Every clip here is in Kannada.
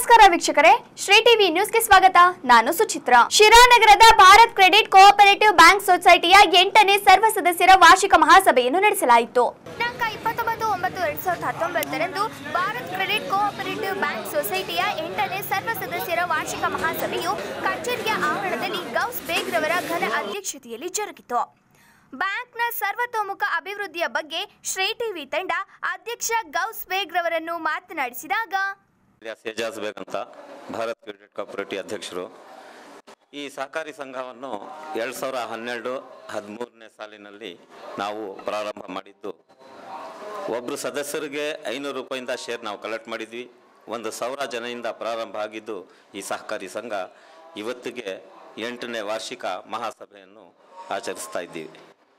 ನಮಸ್ಕಾರ ವೀಕ್ಷಕರೇ ಶ್ರೀ ಟಿವಿ ನ್ಯೂಸ್ಗೆ ಸ್ವಾಗತ ನಾನು ಸುಚಿತ್ರ ಶಿರಾನಗರದ ಭಾರತ್ ಕ್ರೆಡಿಟ್ ಕೋಆಪರೇಟಿವ್ ಬ್ಯಾಂಕ್ ಸೊಸೈಟಿಯ ಎಂಟನೇ ಸರ್ವ ಸದಸ್ಯರ ವಾರ್ಷಿಕ ಮಹಾಸಭೆಯನ್ನು ನಡೆಸಲಾಯಿತು ದಿನಾಂಕ ಇಪ್ಪತ್ತೊಂಬತ್ತು ಒಂಬತ್ತು ಎರಡ್ ಸಾವಿರದ ಹತ್ತೊಂಬತ್ತರಂದು ಭಾರತ್ ಕ್ರೆಡಿಟ್ ಕೋಆಪರೇಟಿವ್ ಬ್ಯಾಂಕ್ ಸೊಸೈಟಿಯ ಎಂಟನೇ ಸರ್ವ ಸದಸ್ಯರ ವಾರ್ಷಿಕ ಮಹಾಸಭೆಯು ಕಚೇರಿಯ ಆವರಣದಲ್ಲಿ ಗೌಸ್ ಬೇಗ್ ರವರ ಘನ ಅಧ್ಯಕ್ಷತೆಯಲ್ಲಿ ಜರುಗಿತು ಬ್ಯಾಂಕ್ನ ಸರ್ವತೋಮುಖ ಅಭಿವೃದ್ಧಿಯ ಬಗ್ಗೆ ಶ್ರೀ ಟಿವಿ ತಂಡ ಅಧ್ಯಕ್ಷ ಗೌಸ್ ಬೇಗ್ ರವರನ್ನು ಮಾತನಾಡಿಸಿದಾಗ ಇಲಿಯಾಸ್ ಎಜಾಜ್ ಬೇಗ್ ಅಂತ ಭಾರತ್ ಕ್ರೆಡಿಟ್ ಕೋಆಪರೇಟಿವ್ ಅಧ್ಯಕ್ಷರು ಈ ಸಹಕಾರಿ ಸಂಘವನ್ನು ಎರಡು ಸಾವಿರ ಹನ್ನೆರಡು ಹದಿಮೂರನೇ ಸಾಲಿನಲ್ಲಿ ನಾವು ಪ್ರಾರಂಭ ಮಾಡಿದ್ದು ಒಬ್ಬರು ಸದಸ್ಯರಿಗೆ ಐನೂರು ರೂಪಾಯಿಂದ ಶೇರ್ ನಾವು ಕಲೆಕ್ಟ್ ಮಾಡಿದ್ವಿ ಒಂದು ಸಾವಿರ ಜನದಿಂದ ಪ್ರಾರಂಭ ಆಗಿದ್ದು ಈ ಸಹಕಾರಿ ಸಂಘ ಇವತ್ತಿಗೆ ಎಂಟನೇ ವಾರ್ಷಿಕ ಮಹಾಸಭೆಯನ್ನು ಆಚರಿಸ್ತಾ ಇದ್ದೀವಿ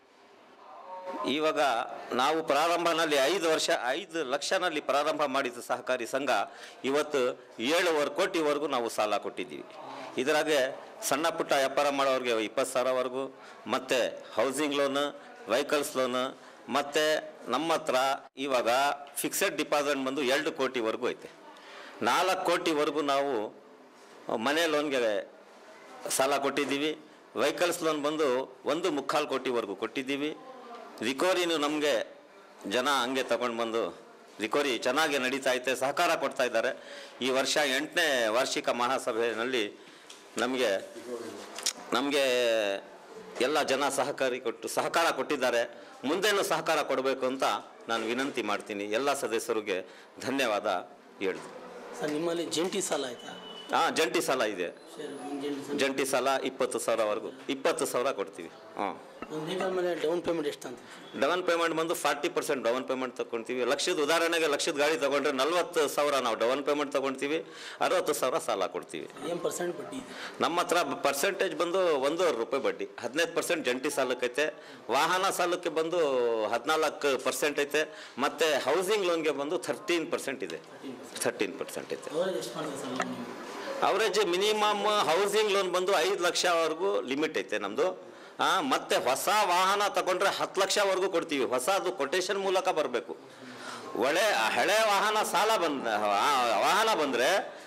ಇವಾಗ ನಾವು ಪ್ರಾರಂಭನಲ್ಲಿ ಐದು ವರ್ಷ ಐದು ಲಕ್ಷನಲ್ಲಿ ಪ್ರಾರಂಭ ಮಾಡಿದ ಸಹಕಾರಿ ಸಂಘ ಇವತ್ತು ಏಳುವರೆ ಕೋಟಿವರೆಗೂ ನಾವು ಸಾಲ ಕೊಟ್ಟಿದ್ದೀವಿ ಇದರಾಗೆ ಸಣ್ಣ ಪುಟ್ಟ ವ್ಯಾಪಾರ ಮಾಡೋರಿಗೆ ಇಪ್ಪತ್ತು ಸಾವಿರವರೆಗೂ ಮತ್ತು ಹೌಸಿಂಗ್ ಲೋನು ವೆಹಿಕಲ್ಸ್ ಲೋನು ಮತ್ತು ನಮ್ಮ ಹತ್ರ ಇವಾಗ ಫಿಕ್ಸೆಡ್ ಡಿಪಾಸಿಟ್ ಬಂದು ಎರಡು ಕೋಟಿವರೆಗೂ ಐತೆ ನಾಲ್ಕು ಕೋಟಿವರೆಗೂ ನಾವು ಮನೆ ಲೋನ್ಗೆ ಸಾಲ ಕೊಟ್ಟಿದ್ದೀವಿ ವೆಹಿಕಲ್ಸ್ ಲೋನ್ ಬಂದು ಒಂದು ಮುಕ್ಕಾಲು ಕೋಟಿವರೆಗೂ ಕೊಟ್ಟಿದ್ದೀವಿ ರಿಕವರಿನೂ ನಮಗೆ ಜನ ಹಂಗೆ ತಗೊಂಡು ಬಂದು ರಿಕವರಿ ಚೆನ್ನಾಗಿ ನಡೀತಾ ಐತೆ ಸಹಕಾರ ಕೊಡ್ತಾ ಇದ್ದಾರೆ ಈ ವರ್ಷ ಎಂಟನೇ ವಾರ್ಷಿಕ ಮಹಾಸಭೆಯಲ್ಲಿ ನಮಗೆ ನಮಗೆ ಎಲ್ಲ ಜನ ಸಹಕಾರಿ ಕೊಟ್ಟು ಸಹಕಾರ ಕೊಟ್ಟಿದ್ದಾರೆ ಮುಂದೇನು ಸಹಕಾರ ಕೊಡಬೇಕು ಅಂತ ನಾನು ವಿನಂತಿ ಮಾಡ್ತೀನಿ ಎಲ್ಲ ಸದಸ್ಯರಿಗೆ ಧನ್ಯವಾದ ಹೇಳಿದೆ ಸರ್ ನಿಮ್ಮಲ್ಲಿ ಜಂಟಿ ಸಾಲ ಆಯ್ತಾ ಹಾಂ ಜಂಟಿ ಸಾಲ ಇದೆ ಸರ್ ಒಂದು ಜಂಟಿ ಸಾಲ ಜಂಟಿ ಸಾಲ ಇಪ್ಪತ್ತು ಸಾವಿರವರೆಗೂ ಇಪ್ಪತ್ತು ಸಾವಿರ ಕೊಡ್ತೀವಿ ಹಾಂ ಒಂದು ವೆಹಿಕಲ್ ಮೇಲೆ ಡೌನ್ ಪೇಮೆಂಟ್ ಎಷ್ಟು ಅಂತ ಡೌನ್ ಪೇಮೆಂಟ್ ಬಂದು ಫಾರ್ಟಿ ಪರ್ಸೆಂಟ್ ಡೌನ್ ಪೇಮೆಂಟ್ ತಗೊಳ್ತೀವಿ ಲಕ್ಷದ ಉದಾಹರಣೆಗೆ ಲಕ್ಷದ ಗಾಡಿ ತಗೊಂಡ್ರೆ ನಲ್ವತ್ತು ಸಾವಿರ ನಾವು ಡೌನ್ ಪೇಮೆಂಟ್ ತಗೊಳ್ತೀವಿ ಅರವತ್ತು ಸಾವಿರ ಸಾಲ ಕೊಡ್ತೀವಿ ಏನು ಪರ್ಸೆಂಟ್ ಬಡ್ಡಿ ಇದೆ ನಮ್ಮ ಹತ್ರ ಪರ್ಸೆಂಟೇಜ್ ಬಂದು ಒಂದೂವರೆ ರೂಪಾಯಿ ಬಡ್ಡಿ ಹದಿನೈದು ಪರ್ಸೆಂಟ್ ಜಂಟಿ ಸಾಲಕ್ಕೈತೆ ವಾಹನ ಸಾಲಕ್ಕೆ ಬಂದು ಹದಿನಾಲ್ಕು ಪರ್ಸೆಂಟ್ ಐತೆ ಮತ್ತು ಹೌಸಿಂಗ್ ಲೋನ್ಗೆ ಬಂದು ಥರ್ಟೀನ್ ಪರ್ಸೆಂಟ್ ಇದೆ ಥರ್ಟೀನ್ ಪರ್ಸೆಂಟ್ ಐತೆ ಅವರೇಜ್ ಎಷ್ಟು ಮಾಡ್ತಾರೆ ಸರ್ loan ನೀವು ಅವರೇಜ್ ಮಿನಿಮಮ್ ಹೌಸಿಂಗ್ ಲೋನ್ ಬಂದು ಐದು ಲಕ್ಷವರೆಗೂ ಲಿಮಿಟ್ ಐತೆ ನಮ್ಮದು ಮತ್ತೆ ಹೊಸ ವಾಹನ ತಗೊಂಡ್ರೆ ಹತ್ತು ಲಕ್ಷವರೆಗೂ ಕೊಡ್ತೀವಿ ಹೊಸದು ಕೊಟೇಶನ್ ಮೂಲಕ ಬರಬೇಕು ಒಳ್ಳೆ ಹಳೆ ವಾಹನ ಸಾಲ ಬಂದ ಆ- ವಾಹನ ಬಂದರೆ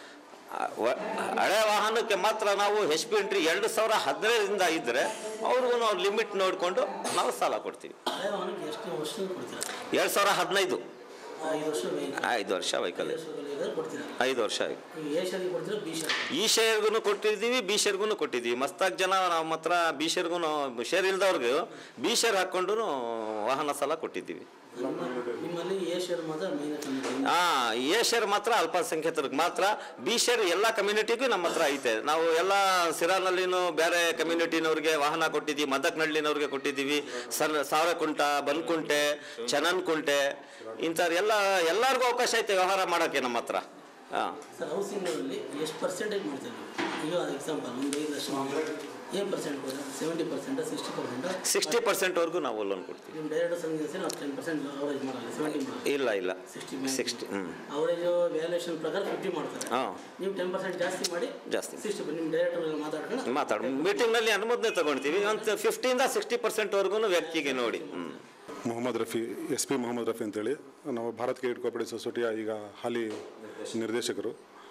ಹಳೆ ವಾಹನಕ್ಕೆ ಮಾತ್ರ ನಾವು ಹೆಚ್ ಪಿ ಎಂಟ್ರಿ ಎರಡು ಸಾವಿರ ಹದಿನೈದರಿಂದ ಇದ್ದರೆ ಅವ್ರಿಗೂ ನಾವು ಲಿಮಿಟ್ ನೋಡಿಕೊಂಡು ನಾವು ಸಾಲ ಕೊಡ್ತೀವಿ ಹಳೆ ವಾಹನಕ್ಕೆ ಎಷ್ಟು ವರ್ಷದಿಂದ ಕೊಡ್ತೀರಾ ಎರಡು ಸಾವಿರ ಹದಿನೈದು ಐದು ವರ್ಷ ವೆಹಿಕಲ್ ಐದು ವರ್ಷ ವೆಹಿಕಲ್ ಐದು ವರ್ಷ ವೆಹಿಕಲ್ ಕೊಡ್ತೀರಾ ಐದು ವರ್ಷ ಆಯ್ತು ನೀವು ಎ ಶೇರ್ಗೆ ಕೊಡ್ತೀರಾ ಬಿ ಶೇರ್ ಈ ಶೇರ್ಗೂ ಕೊಟ್ಟಿದ್ದೀವಿ ಬಿ ಶೇರ್ಗೂ ಕೊಟ್ಟಿದ್ದೀವಿ ಮಸ್ತಾಗಿ ಜನ ನಮ್ಮ ಹತ್ರ ಬಿ ಶೇರ್ಗೂ ಶೇರ್ ಇಲ್ದವ್ರಿಗೆ ಬಿ ಶೇರ್ ಹಾಕ್ಕೊಂಡು ವಾಹನ ಸಾಲ ಕೊಟ್ಟಿದ್ದೀವಿ ನಿಮ್ಮಲ್ಲಿ ಎ ಶೇರ್ ಮಾತ್ರ ಮೇನ್ ಆ ಎ ಶೇರ್ ಮಾತ್ರ ಅಲ್ಪಸಂಖ್ಯಾತರಿಗೆ ಮಾತ್ರ ಬಿ ಶೇರ್ ಎಲ್ಲ ಕಮ್ಯುನಿಟಿಗೂ ನಮ್ಮ ಹತ್ರ ಐತೆ ನಾವು ಎಲ್ಲ ಸಿರಾನಲ್ಲಿನೂ ಬೇರೆ ಕಮ್ಯುನಿಟಿನವ್ರಿಗೆ ವಾಹನ ಕೊಟ್ಟಿದ್ದೀವಿ ಮದಕ್ನಹಳ್ಳಿನವ್ರಿಗೆ ಕೊಟ್ಟಿದ್ದೀವಿ ಸರ್ ಸಾವಿರಕುಂಟ ಬನ್ಕುಂಟೆ ಚನನ್ಕುಂಟೆ ಇಂಥವ್ರು ಎಲ್ಲ ಎಲ್ಲರಿಗೂ ಅವಕಾಶ ಐತೆ ವ್ಯವಹಾರ ಮಾಡೋಕ್ಕೆ ನಮ್ಮ ಹತ್ರ ಹಾಂ ಸರ್ ಹೌಸಿಂಗ್ನಲ್ಲಿ ಎಷ್ಟು ಪರ್ಸೆಂಟೇಜ್ ಮಾಡ್ತೀರಾ ನೀವು ಈಗ ಎಕ್ಸಾಂಪಲ್ ಒಂದು ಐದು ಲಕ್ಷ ಏನು ಪರ್ಸೆಂಟ್ ಕೊಡ್ತೀರಾ seventy percent sixty percent sixty ಪರ್ಸೆಂಟ್ವರೆಗೂ ನಾವು ಲೋನ್ ಕೊಡ್ತೀವಿ ನಿಮ್ಮ ಡೈರೆಕ್ಟ್ ಸಂಘ ನಾವು ಟೆನ್ ಪರ್ಸೆಂಟ್ ಅವರೇಜ್ ಮಾಡಲ್ಲ ಸೆವೆಂಟಿ ಮಾಡಲ್ಲ ಇಲ್ಲ ಇಲ್ಲ ಸಿಕ್ಸ್ಟಿ ಸಿಕ್ಸ್ಟಿ ಹ್ಞೂ ಅವರೇಜ್ ವ್ಯಾಲ್ಯೂಯೇಷನ್ ಪ್ರಕಾರ ಫಿಫ್ಟಿ ಮಾಡ್ತಾರೆ ಹಾಂ ನೀವು ಟೆನ್ ಪರ್ಸೆಂಟ್ ಜಾಸ್ತಿ ಮಾಡಿ ಜಾಸ್ತಿ ಸಿಕ್ಸ್ಟಿ ನಿಮ್ಮ ಡೈರೆಕ್ಟರ್ ಮಾತಾಡ್ಕೊಂಡು ಮಾತಾಡ ಮೀಟಿಂಗ್ನಲ್ಲಿ ಅನುಮೋದನೆ ತಗೊಳ್ತೀವಿ ಒಂದು ಫಿಫ್ಟಿಯಿಂದ ಸಿಕ್ಸ್ಟಿ ಪರ್ಸೆಂಟ್ವರೆಗೂ ವ್ಯಕ್ತಿಗೆ ನೋಡಿ ಹ್ಞೂ ಮೊಹಮ್ಮದ್ ರಫಿ ಎಸ್ ಪಿ ಮೊಹಮ್ಮದ್ ರಫಿ ಅಂತೇಳಿ ನಾವು ಭಾರತ್ ಕ್ರೆಡಿಟ್ ಕೋಆಪರೇಟಿವ್ ಸೊಸೈಟಿಯ ಈಗ ಹಾಲಿ ನಿರ್ದೇಶಕರು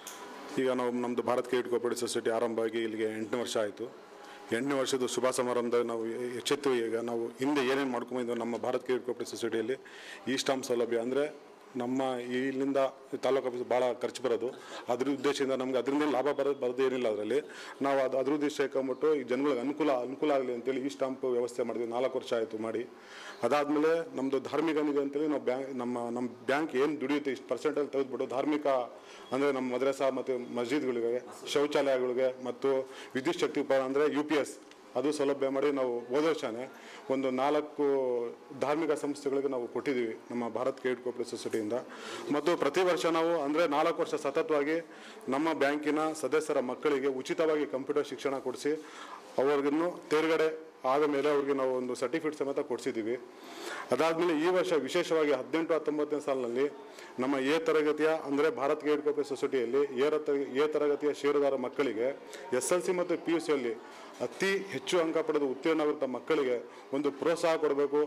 ಈಗ ನಾವು ನಮ್ಮದು ಭಾರತ್ ಕ್ರೆಡಿಟ್ ಕೋಆಪರೇಟಿವ್ ಸೊಸೈಟಿ ಆರಂಭ ಆಗಿ ಇಲ್ಲಿಗೆ ಎಂಟನೇ ವರ್ಷ ಆಯಿತು ಎಂಟನೇ ವರ್ಷದ ಶುಭ ಸಮಾರಂಭದಾಗ ನಾವು ಎಚ್ಚೆತ್ತು ಈಗ ನಾವು ಹಿಂದೆ ಏನೇನು ಮಾಡ್ಕೊಂಬಂದಿದ್ದೋ ನಮ್ಮ ಭಾರತ್ ಕ್ರೆಡಿಟ್ ಕೋಆಪರೇಟಿವ್ ಸೊಸೈಟಿಯಲ್ಲಿ ಈ ಸ್ಟಾಂಪ್ ಸೌಲಭ್ಯ ಅಂದರೆ ನಮ್ಮ ಇಲ್ಲಿಂದ ತಾಲೂಕು ಆಫೀಸ್ ಭಾಳ ಖರ್ಚು ಬರೋದು ಅದ್ರ ಉದ್ದೇಶದಿಂದ ನಮ್ಗೆ ಅದರಿಂದ ಲಾಭ ಬರೋದು ಬರೋದು ಏನಿಲ್ಲ ಅದರಲ್ಲಿ ನಾವು ಅದು ಅದ್ರ ಉದ್ದೇಶ ಇಟ್ಕೊಂಬಿಟ್ಟು ಈ ಜನಗಳಿಗೆ ಅನುಕೂಲ ಅನುಕೂಲ ಆಗಲಿ ಅಂತೇಳಿ ಈ ಸ್ಟಾಂಪ್ ವ್ಯವಸ್ಥೆ ಮಾಡಿದ್ವಿ ನಾಲ್ಕು ವರ್ಷ ಆಯಿತು ಮಾಡಿ ಅದಾದಮೇಲೆ ನಮ್ಮದು ಧಾರ್ಮಿಕ ನಿಧಿ ಅಂತೇಳಿ ನಾವು ಬ್ಯಾಂಕ್ ನಮ್ಮ ನಮ್ಮ ಬ್ಯಾಂಕ್ ಏನು ದುಡಿಯುತ್ತೆ ಇಷ್ಟು ಪರ್ಸೆಂಟಲ್ಲಿ ತೆಗೆದುಬಿಟ್ಟು ಧಾರ್ಮಿಕ ಅಂದರೆ ನಮ್ಮ ಮದ್ರಸಾ ಮತ್ತು ಮಸ್ಜಿದ್ಗಳಿಗೆ ಶೌಚಾಲಯಗಳಿಗೆ ಮತ್ತು ವಿದ್ಯುತ್ ಶಕ್ತಿ ಉಪಕರಣ ಅಂದರೆ ಯು ಪಿ ಎಸ್ ಅದು ಸೌಲಭ್ಯ ಮಾಡಿ ನಾವು ಹೋದ ವರ್ಷನೇ ಒಂದು ನಾಲ್ಕು ಧಾರ್ಮಿಕ ಸಂಸ್ಥೆಗಳಿಗೆ ನಾವು ಕೊಟ್ಟಿದ್ದೀವಿ ನಮ್ಮ ಭಾರತ್ ಕ್ರೆಡಿಟ್ ಕೋಆಪರೇಟಿವ್ ಸೊಸೈಟಿಯಿಂದ ಮತ್ತು ಪ್ರತಿ ವರ್ಷ ನಾವು ಅಂದರೆ ನಾಲ್ಕು ವರ್ಷ ಸತತವಾಗಿ ನಮ್ಮ ಬ್ಯಾಂಕಿನ ಸದಸ್ಯರ ಮಕ್ಕಳಿಗೆ ಉಚಿತವಾಗಿ ಕಂಪ್ಯೂಟರ್ ಶಿಕ್ಷಣ ಕೊಡಿಸಿ ಅವ್ರಿಗಿನ್ನು ತೇರ್ಗಡೆ ಆದ ಮೇಲೆ ಅವ್ರಿಗೆ ನಾವು ಒಂದು ಸರ್ಟಿಫಿಕೇಟ್ ಸಮೇತ ಕೊಡಿಸಿದ್ದೀವಿ ಅದಾದಮೇಲೆ ಈ ವರ್ಷ ವಿಶೇಷವಾಗಿ ಹದಿನೆಂಟು ಹತ್ತೊಂಬತ್ತನೇ ಸಾಲಿನಲ್ಲಿ ನಮ್ಮ ಎ ತರಗತಿಯ ಅಂದರೆ ಭಾರತ್ ಕ್ರೆಡಿಟ್ ಕೋಆಪರೇಟಿವ್ ಸೊಸೈಟಿಯಲ್ಲಿ ಎ ರತ ಎ ತರಗತಿಯ ಷೇರುದಾರ ಮಕ್ಕಳಿಗೆ ಎಸ್ ಎಲ್ ಸಿ ಮತ್ತು ಪಿ ಯು ಸಿಯಲ್ಲಿ ಅತಿ ಹೆಚ್ಚು ಅಂಕ ಪಡೆದು ಉತ್ತೀರ್ಣವಾಗಿದ್ದ ಮಕ್ಕಳಿಗೆ ಒಂದು ಪ್ರೋತ್ಸಾಹ ಕೊಡಬೇಕು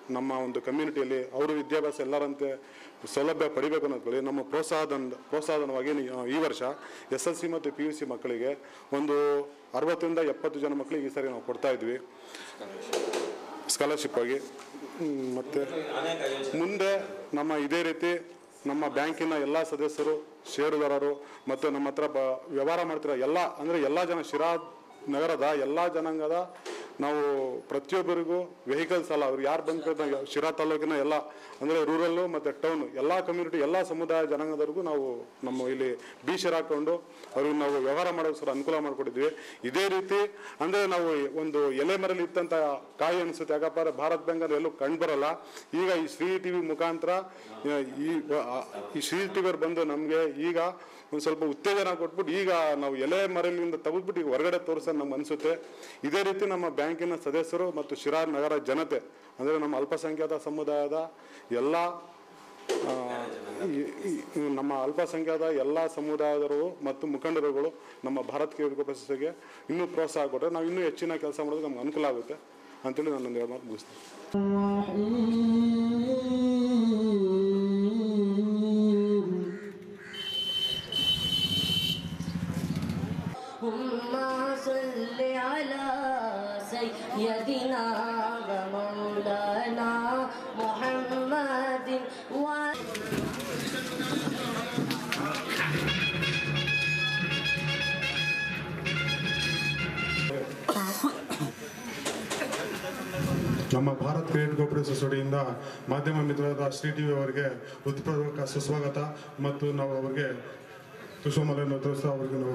ನಮ್ಮ ಒಂದು ಕಮ್ಯುನಿಟಿಯಲ್ಲಿ ಅವರು ವಿದ್ಯಾಭ್ಯಾಸ ಎಲ್ಲರಂತೆ ಸೌಲಭ್ಯ ಪಡಿಬೇಕು ಅನ್ನೋದ್ಕೊಳ್ಳಿ ನಮ್ಮ ಪ್ರೋತ್ಸಾಹದ ಪ್ರೋತ್ಸಾಹನವಾಗಿ ನಿ- ಈ ವರ್ಷ ಎಸ್ ಎಲ್ ಸಿ ಮತ್ತು ಪಿ ಯು ಸಿ ಮಕ್ಕಳಿಗೆ ಒಂದು ಅರವತ್ತರಿಂದ ಎಪ್ಪತ್ತು ಜನ ಮಕ್ಕಳಿಗೆ ಈ ಸಾರಿ ನಾವು ಕೊಡ್ತಾ ಇದ್ವಿ ಸ್ಕಾಲರ್ಶಿಪ್ ಆಗಿ ಹ್ಮ್, ಮತ್ತೆ ಮುಂದೆ ನಮ್ಮ ಇದೇ ರೀತಿ ನಮ್ಮ ಬ್ಯಾಂಕಿನ ಎಲ್ಲ ಸದಸ್ಯರು ಷೇರುದಾರರು ಮತ್ತು ನಮ್ಮ ಹತ್ರ ಬ ವ್ಯವಹಾರ ಮಾಡ್ತಿರೋ ಎಲ್ಲ ಅಂದರೆ ಎಲ್ಲ ಜನ ಶಿರಾ ನಗರದ ಎಲ್ಲ ಜನಾಂಗದ ನಾವು ಪ್ರತಿಯೊಬ್ಬರಿಗೂ ವೆಹಿಕಲ್ಸ್ ಅಲ್ಲ ಅವ್ರು ಯಾರು ಬಂದ ಶಿರಾ ತಾಲೂಕಿನ ಎಲ್ಲ ಅಂದರೆ ರೂರಲ್ಲು ಮತ್ತು ಟೌನು ಎಲ್ಲ ಕಮ್ಯುನಿಟಿ ಎಲ್ಲ ಸಮುದಾಯ ಜನಾಂಗದವ್ರಿಗೂ ನಾವು ನಮ್ಮ ಇಲ್ಲಿ ಬೀಚರ್ ಹಾಕೊಂಡು ಅವ್ರಿಗೆ ನಾವು ವ್ಯವಹಾರ ಮಾಡೋಕ್ಕೋಸ್ಕರ ಅನುಕೂಲ ಮಾಡಿಕೊಟ್ಟಿದ್ವಿ ಇದೇ ರೀತಿ ಅಂದರೆ ನಾವು ಒಂದು ಎಲೆ ಮರಲ್ಲಿ ಇತ್ತಂತ ಕಾಯಿ ಅನಿಸುತ್ತೆ ಯಾಕಪ್ಪ ಅಂದ್ರೆ ಭಾರತ್ ಬ್ಯಾಂಕ್ ಎಲ್ಲೂ ಕಂಡು ಬರಲ್ಲ ಈಗ ಈ ಶ್ರೀ ಟಿ ವಿ ಮುಖಾಂತರ ಆ, ಈ ಆ, ಈ ಶ್ರೀ ಟಿ ವಿಯವ್ರು ಬಂದು ನಮಗೆ ಈಗ ಒಂದು ಸ್ವಲ್ಪ ಉತ್ತೇಜನ ಕೊಟ್ಬಿಟ್ಟು ಈಗ ನಾವು ಎಲೆ ಮರಲಿಂದ ತೆಗೆದ್ಬಿಟ್ಟು ಈಗ ಹೊರಗಡೆ ತೋರಿಸೋದು ನಮ್ಗೆ ಅನಿಸುತ್ತೆ ಇದೇ ರೀತಿ ನಮ್ಮ ಬ್ಯಾಂಕಿನ ಸದಸ್ಯರು ಮತ್ತು ಶಿರಾ ನಗರ ಜನತೆ ಅಂದರೆ ನಮ್ಮ ಅಲ್ಪಸಂಖ್ಯಾತ ಸಮುದಾಯದ ಎಲ್ಲ ಆ, ಈ- ಈ- ನಮ್ಮ ಅಲ್ಪಸಂಖ್ಯಾತ ಎಲ್ಲ ಸಮುದಾಯದವರು ಮತ್ತು ಮುಖಂಡರುಗಳು ನಮ್ಮ ಭಾರತ್ ಕೇಂದ್ರ ಪ್ರಶಸ್ತಿಗೆ ಇನ್ನೂ ಪ್ರೋತ್ಸಾಹ ಕೊಟ್ಟರೆ ನಾವು ಇನ್ನೂ ಹೆಚ್ಚಿನ ಕೆಲಸ ಮಾಡೋದಕ್ಕೆ ನಮ್ಗೆ ಅನುಕೂಲ ಆಗುತ್ತೆ ಅಂತೇಳಿ ನಾನು ಎರಡು ಮಾತು ಮುಗಿಸ್ತೀನಿ اللهم صل على سيدنا ومولانا محمد وعلى ನಮ್ಮ ಭಾರತ್ ಕ್ರಿಯೇಟ್ ಕೋಪರೇಟಿವ್ ಸೊಸೈಟಿಯಿಂದ ಮಾಧ್ಯಮ ಮಿತ್ರರಾದ ಶ್ರೀ ಟಿ ವಿ ಅವರಿಗೆ ಹೃತ್ಪೂರ್ವಕ ಸುಸ್ವಾಗತ ಮತ್ತು ನಾವು ಅವರಿಗೆ ಪುಷ್ಪಮಾಲೆಯನ್ನು ತೋರಿಸ್ತಾ ಅವರಿಗೆ ನಾವು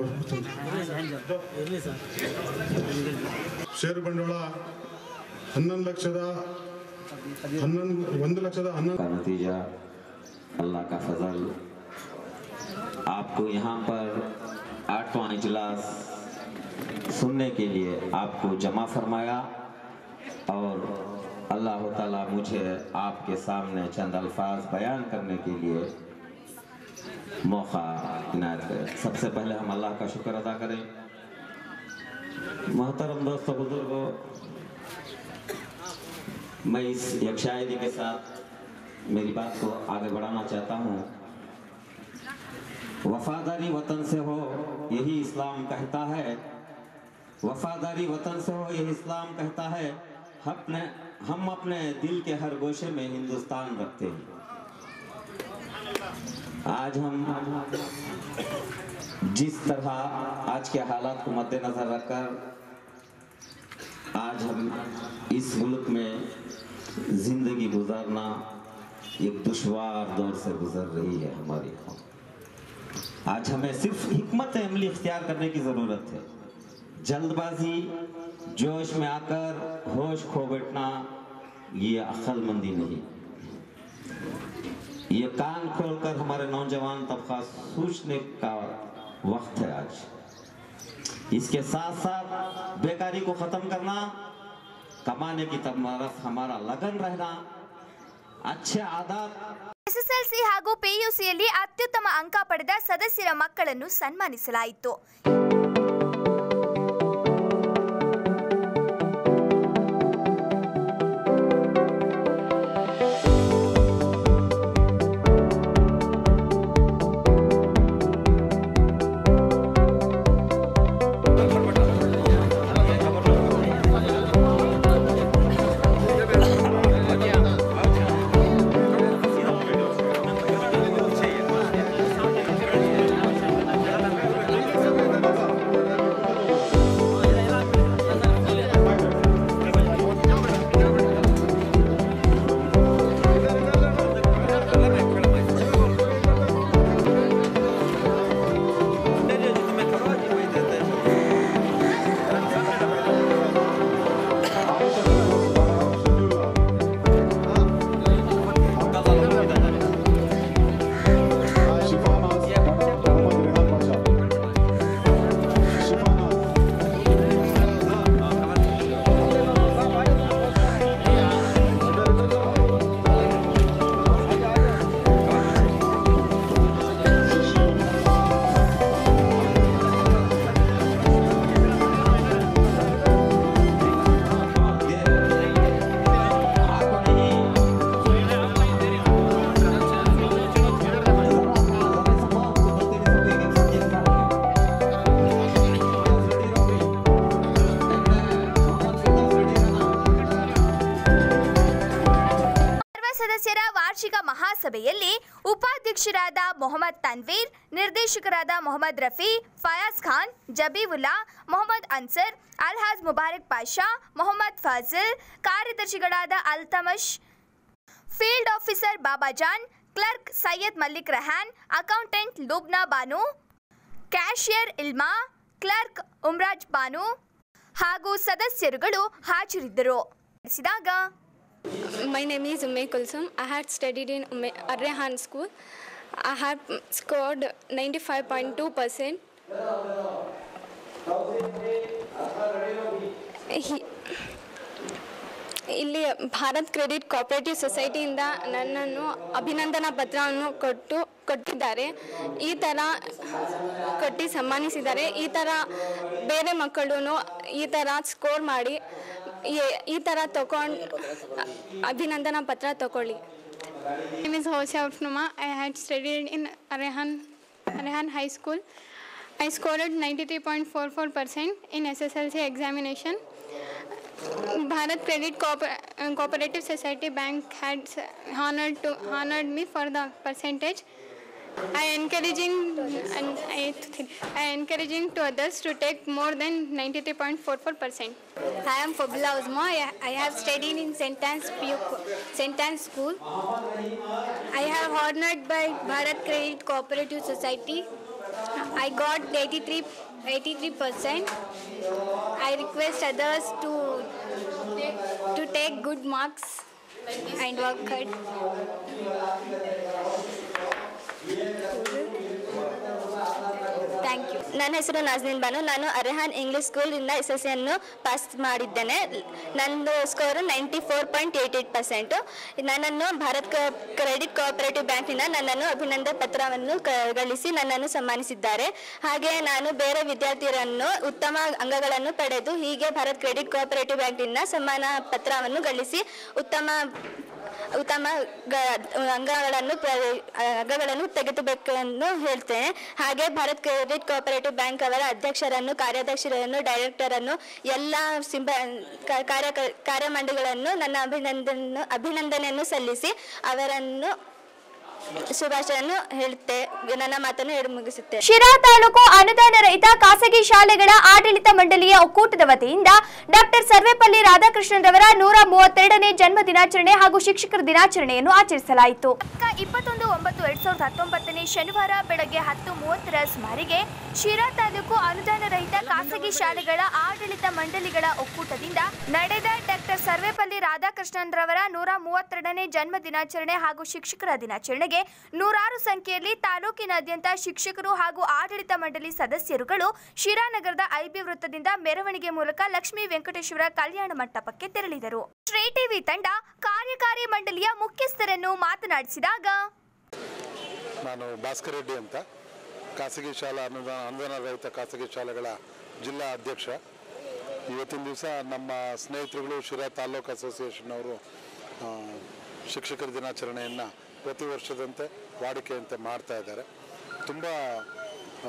ಇರಲಿ ಸರ್ ಷೇರು ಬಂಡವಾಳ ಹನ್ನೊಂದು ಲಕ್ಷದ ಹನ್ನೊಂದು ಒಂದು ಲಕ್ಷದ ಹನ್ನೊಂದು का नतीजा अल्लाह का फजल आपको यहाँ पर आठवां इजलास सुनने के लिए आपको जमा फरमाया और अल्लाह ताला मुझे आपके सामने चंद अल्फाज बयान करने के लिए मौका इनायत करे सबसे पहले हम अल्लाह का शुक्र अदा करें मोहतरम दोस्तों बुजुर्गों मैं इस एक शायरी के साथ मेरी बात को आगे बढ़ाना चाहता हूँ वफादारी वतन से हो यही इस्लाम कहता है वफादारी वतन से हो यही इस्लाम कहता है अपने हम अपने दिल के हर गोशे में हिंदुस्तान रखते हैं आज हम जिस तरह आज के हालात को मद्देनजर रखकर आज हम इस मुल्क में जिंदगी गुजारना एक दुश्वार दौर से गुजर रही है हमारी कौम आज हमें सिर्फ हिकमत अमली इख्तियार करने की ज़रूरत है जल्दबाजी जोश में आकर होश खो बैठना ये अक्लमंदी नहीं ये कान खोलकर हमारे नौजवान तबका सोचने का वक्त है आज इसके साथ साथ बेकारी को खत्म करना कमाने की तरफ हमारा लगन रहना अच्छे आदत ಎಸ್ಎಸ್ಎಲ್ಸಿ ಹಾಗೂ ಪಿಯುಸಿಯಲ್ಲಿ ಅತ್ಯುತ್ತಮ ಅಂಕ ಪಡೆದ ಸದಸ್ಯರ ಮಕ್ಕಳನ್ನು ಸನ್ಮಾನಿಸಲಾಯಿತು Thank ಸದಸ್ಯರ ವಾರ್ಷಿಕ ಮಹಾಸಭೆಯಲ್ಲಿ ಉಪಾಧ್ಯಕ್ಷರಾದ ಮೊಹಮ್ಮದ್ ತನ್ವೀರ್ ನಿರ್ದೇಶಕರಾದ ಮೊಹಮ್ಮದ್ ರಫಿ ಫಯಾಜ್ ಖಾನ್ ಜಬೀವುಲ್ಲಾ ಮೊಹಮ್ಮದ್ ಅನ್ಸರ್ ಅಲ್ಹಾಜ್ ಮುಬಾರಕ್ ಪಾಷಾ ಮೊಹಮ್ಮದ್ ಫಾಜಿಲ್ ಕಾರ್ಯದರ್ಶಿಗಳಾದ Altamash field officer Babajan clerk Syed Mallik Rahan accountant Lubna Banu cashier Ilma clerk Umraj Banu ಹಾಗೂ ಸದಸ್ಯರುಗಳು ಹಾಜರಿದ್ದರು ನಡೆಸಿದಾಗ My name is Umme Kulsum. I had studied in Umme Arrehan School. I have scored 95.2%. ಹಿ- ಇಲ್ಲಿ ಭಾರತ್ ಕ್ರೆಡಿಟ್ ಕೋಆಪರೇಟಿವ್ ಸೊಸೈಟಿಯಿಂದ ನನ್ನನ್ನು ಅಭಿನಂದನಾ ಪತ್ರವನ್ನು ಕೊಟ್ಟು ಕೊಟ್ಟಿದ್ದಾರೆ ಈ ಥರ ಕೊಟ್ಟು ಸನ್ಮಾನಿಸಿದ್ದಾರೆ ಈ ಥರ ಬೇರೆ ಮಕ್ಕಳು ಈ ಥರ ಸ್ಕೋರ್ ಮಾಡಿ ಈ- ಈ ಥರ ತಗೊಂಡು ಅಭಿನಂದನಾ ಪತ್ರ ತಗೊಳ್ಳಿ My name is Hosea Utnuma. I had studied in Arahan, Arahan High School. I scored 93.44% in SSLC examination. Bharat Credit Cooper- uh, Cooperative Society Bank had s- honored to honored me for the percentage. I encouraging and I, I encouraging to others to take more than 93.44%. I am Fabula Uzma. I, I have studied in St. Anne's, Pu- St. Anne's School. I have honored by Bharat Credit Cooperative Society. I got 83, 83%. I request others to, to take good marks and work hard. Thank you. ನನ್ನ ಹೆಸರು ನಾಜ್ನಿನ್ ಬಾನು ನಾನು ಅರೆಹಾನ್ ಇಂಗ್ಲಿಷ್ ಸ್ಕೂಲಿಂದ ಎಸ್ ಎಸ್ ಸಿಯನ್ನು ಪಾಸ್ ಮಾಡಿದ್ದೇನೆ ನಂದು score ninety four point eight eight percent ನನ್ನನ್ನು ಭಾರತ್ ಕ- ಕ್ರೆಡಿಟ್ ಕೋಆಪರೇಟಿವ್ ಬ್ಯಾಂಕಿನ ನನ್ನನ್ನು ಅಭಿನಂದನ ಪತ್ರವನ್ನು ಕ- ಗಳಿಸಿ ನನ್ನನ್ನು ಸನ್ಮಾನಿಸಿದ್ದಾರೆ ಹಾಗೆ ನಾನು ಬೇರೆ ವಿದ್ಯಾರ್ಥಿಯರನ್ನು ಉತ್ತಮ ಅಂಗಗಳನ್ನು ಪಡೆದು ಹೀಗೆ ಭಾರತ್ ಕ್ರೆಡಿಟ್ ಕೋಆಪರೇಟಿವ್ ಬ್ಯಾಂಕಿನ ಸನ್ಮಾನ ಪತ್ರವನ್ನು ಗಳಿಸಿ ಉತ್ತಮ ಉತ್ತಮ ಗ- ಅಂಗಗಳನ್ನು ಪ್ರ- ಅಂಗಗಳನ್ನು ತೆಗೆದುಬೇಕೆಂದು ಹೇಳ್ತೇನೆ ಹಾಗೆ ಭಾರತ್ ಕ್ರೆಡಿಟ್ ಕೋಆಪರೇಟಿವ್ ಬ್ಯಾಂಕ್ ಅವರ ಅಧ್ಯಕ್ಷರನ್ನು ಕಾರ್ಯಾಧ್ಯಕ್ಷರನ್ನು ಡೈರೆಕ್ಟರನ್ನು ಎಲ್ಲ ಸಿಂಬ ಕ- ಕಾರ್ಯ ಕಾರ್ಯಮಂಡಳಿಗಳನ್ನು ನನ್ನ ಅಭಿನಂದನೆ ಅಭಿನಂದನೆಯನ್ನು ಸಲ್ಲಿಸಿ ಅವರನ್ನು ಶುಭಾಶಯನ್ನು ಹೇಳುತ್ತೆ ನನ್ನ ಮಾತನ್ನು ಹೇಳಿ ಮುಗಿಸುತ್ತೆ ಶಿರಾ ತಾಲೂಕು ಅನುದಾನ ರಹಿತ ಖಾಸಗಿ ಶಾಲೆಗಳ ಆಡಳಿತ ಮಂಡಳಿಯ ಒಕ್ಕೂಟದ ವತಿಯಿಂದ ಡಾಕ್ಟರ್ ಸರ್ವೇಪಲ್ಲಿ ರಾಧಾಕೃಷ್ಣನ್ರವರ ನೂರ ಮೂವತ್ತೆರಡನೇ ಜನ್ಮ ದಿನಾಚರಣೆ ಹಾಗೂ ಶಿಕ್ಷಕರ ದಿನಾಚರಣೆಯನ್ನು ಆಚರಿಸಲಾಯಿತು ಇಪ್ಪತ್ತೊಂದು ಒಂಬತ್ತು ಎರಡ್ ಸಾವಿರದ ಹತ್ತೊಂಬತ್ತನೇ ಶನಿವಾರ ಬೆಳಗ್ಗೆ ಹತ್ತು ಮೂವತ್ತರ ಸುಮಾರಿಗೆ ಶಿರಾ ತಾಲೂಕು ಅನುದಾನ ರಹಿತ ಖಾಸಗಿ ಶಾಲೆಗಳ ಆಡಳಿತ ಮಂಡಳಿಗಳ ಒಕ್ಕೂಟದಿಂದ ನಡೆದ ಡಾಕ್ಟರ್ ಸರ್ವೇಪಲ್ಲಿ ರಾಧಾಕೃಷ್ಣನ್ರವರ ನೂರ ಮೂವತ್ತೆರಡನೇ ಜನ್ಮ ದಿನಾಚರಣೆ ಹಾಗೂ ಶಿಕ್ಷಕರ ದಿನಾಚರಣೆಗೆ ನೂರಾರು ಸಂಖ್ಯೆಯಲ್ಲಿ ತಾಲೂಕಿನಾದ್ಯಂತ ಶಿಕ್ಷಕರು ಹಾಗೂ ಆಡಳಿತ ಮಂಡಳಿ ಸದಸ್ಯರುಗಳು ಶಿರಾ ನಗರದ ಐಬಿ ವೃತ್ತದಿಂದ ಮೆರವಣಿಗೆ ಮೂಲಕ ಲಕ್ಷ್ಮೀ ವೆಂಕಟೇಶ್ವರ ಕಲ್ಯಾಣ ಮಂಟಪಕ್ಕೆ ತೆರಳಿದರು ಶ್ರೀ ಟಿವಿ ತಂಡ ಕಾರ್ಯಕಾರಿ ಮಂಡಳಿಯ ಮುಖ್ಯಸ್ಥರನ್ನು ಮಾತನಾಡಿಸಿದಾಗ ನಾನು ಭಾಸ್ಕರ್ ರೆಡ್ಡಿ ಅಂತ ಖಾಸಗಿ ಶಾಲಾ ಅನುದಾನ ಅನುದಾನ ರಹಿತ ಖಾಸಗಿ ಶಾಲೆಗಳ ಜಿಲ್ಲಾ ಅಧ್ಯಕ್ಷ ಇವತ್ತಿನ ದಿವಸ ನಮ್ಮ ಸ್ನೇಹಿತರುಗಳು ಶಿರಾ ತಾಲೂಕು ಅಸೋಸಿಯೇಷನ್ ಅವರು ಆ, ಶಿಕ್ಷಕರ ದಿನಾಚರಣೆಯನ್ನು ಪ್ರತಿ ವರ್ಷದಂತೆ ವಾಡಿಕೆಯಂತೆ ಮಾಡ್ತಾ ಇದ್ದಾರೆ ತುಂಬ ಆ,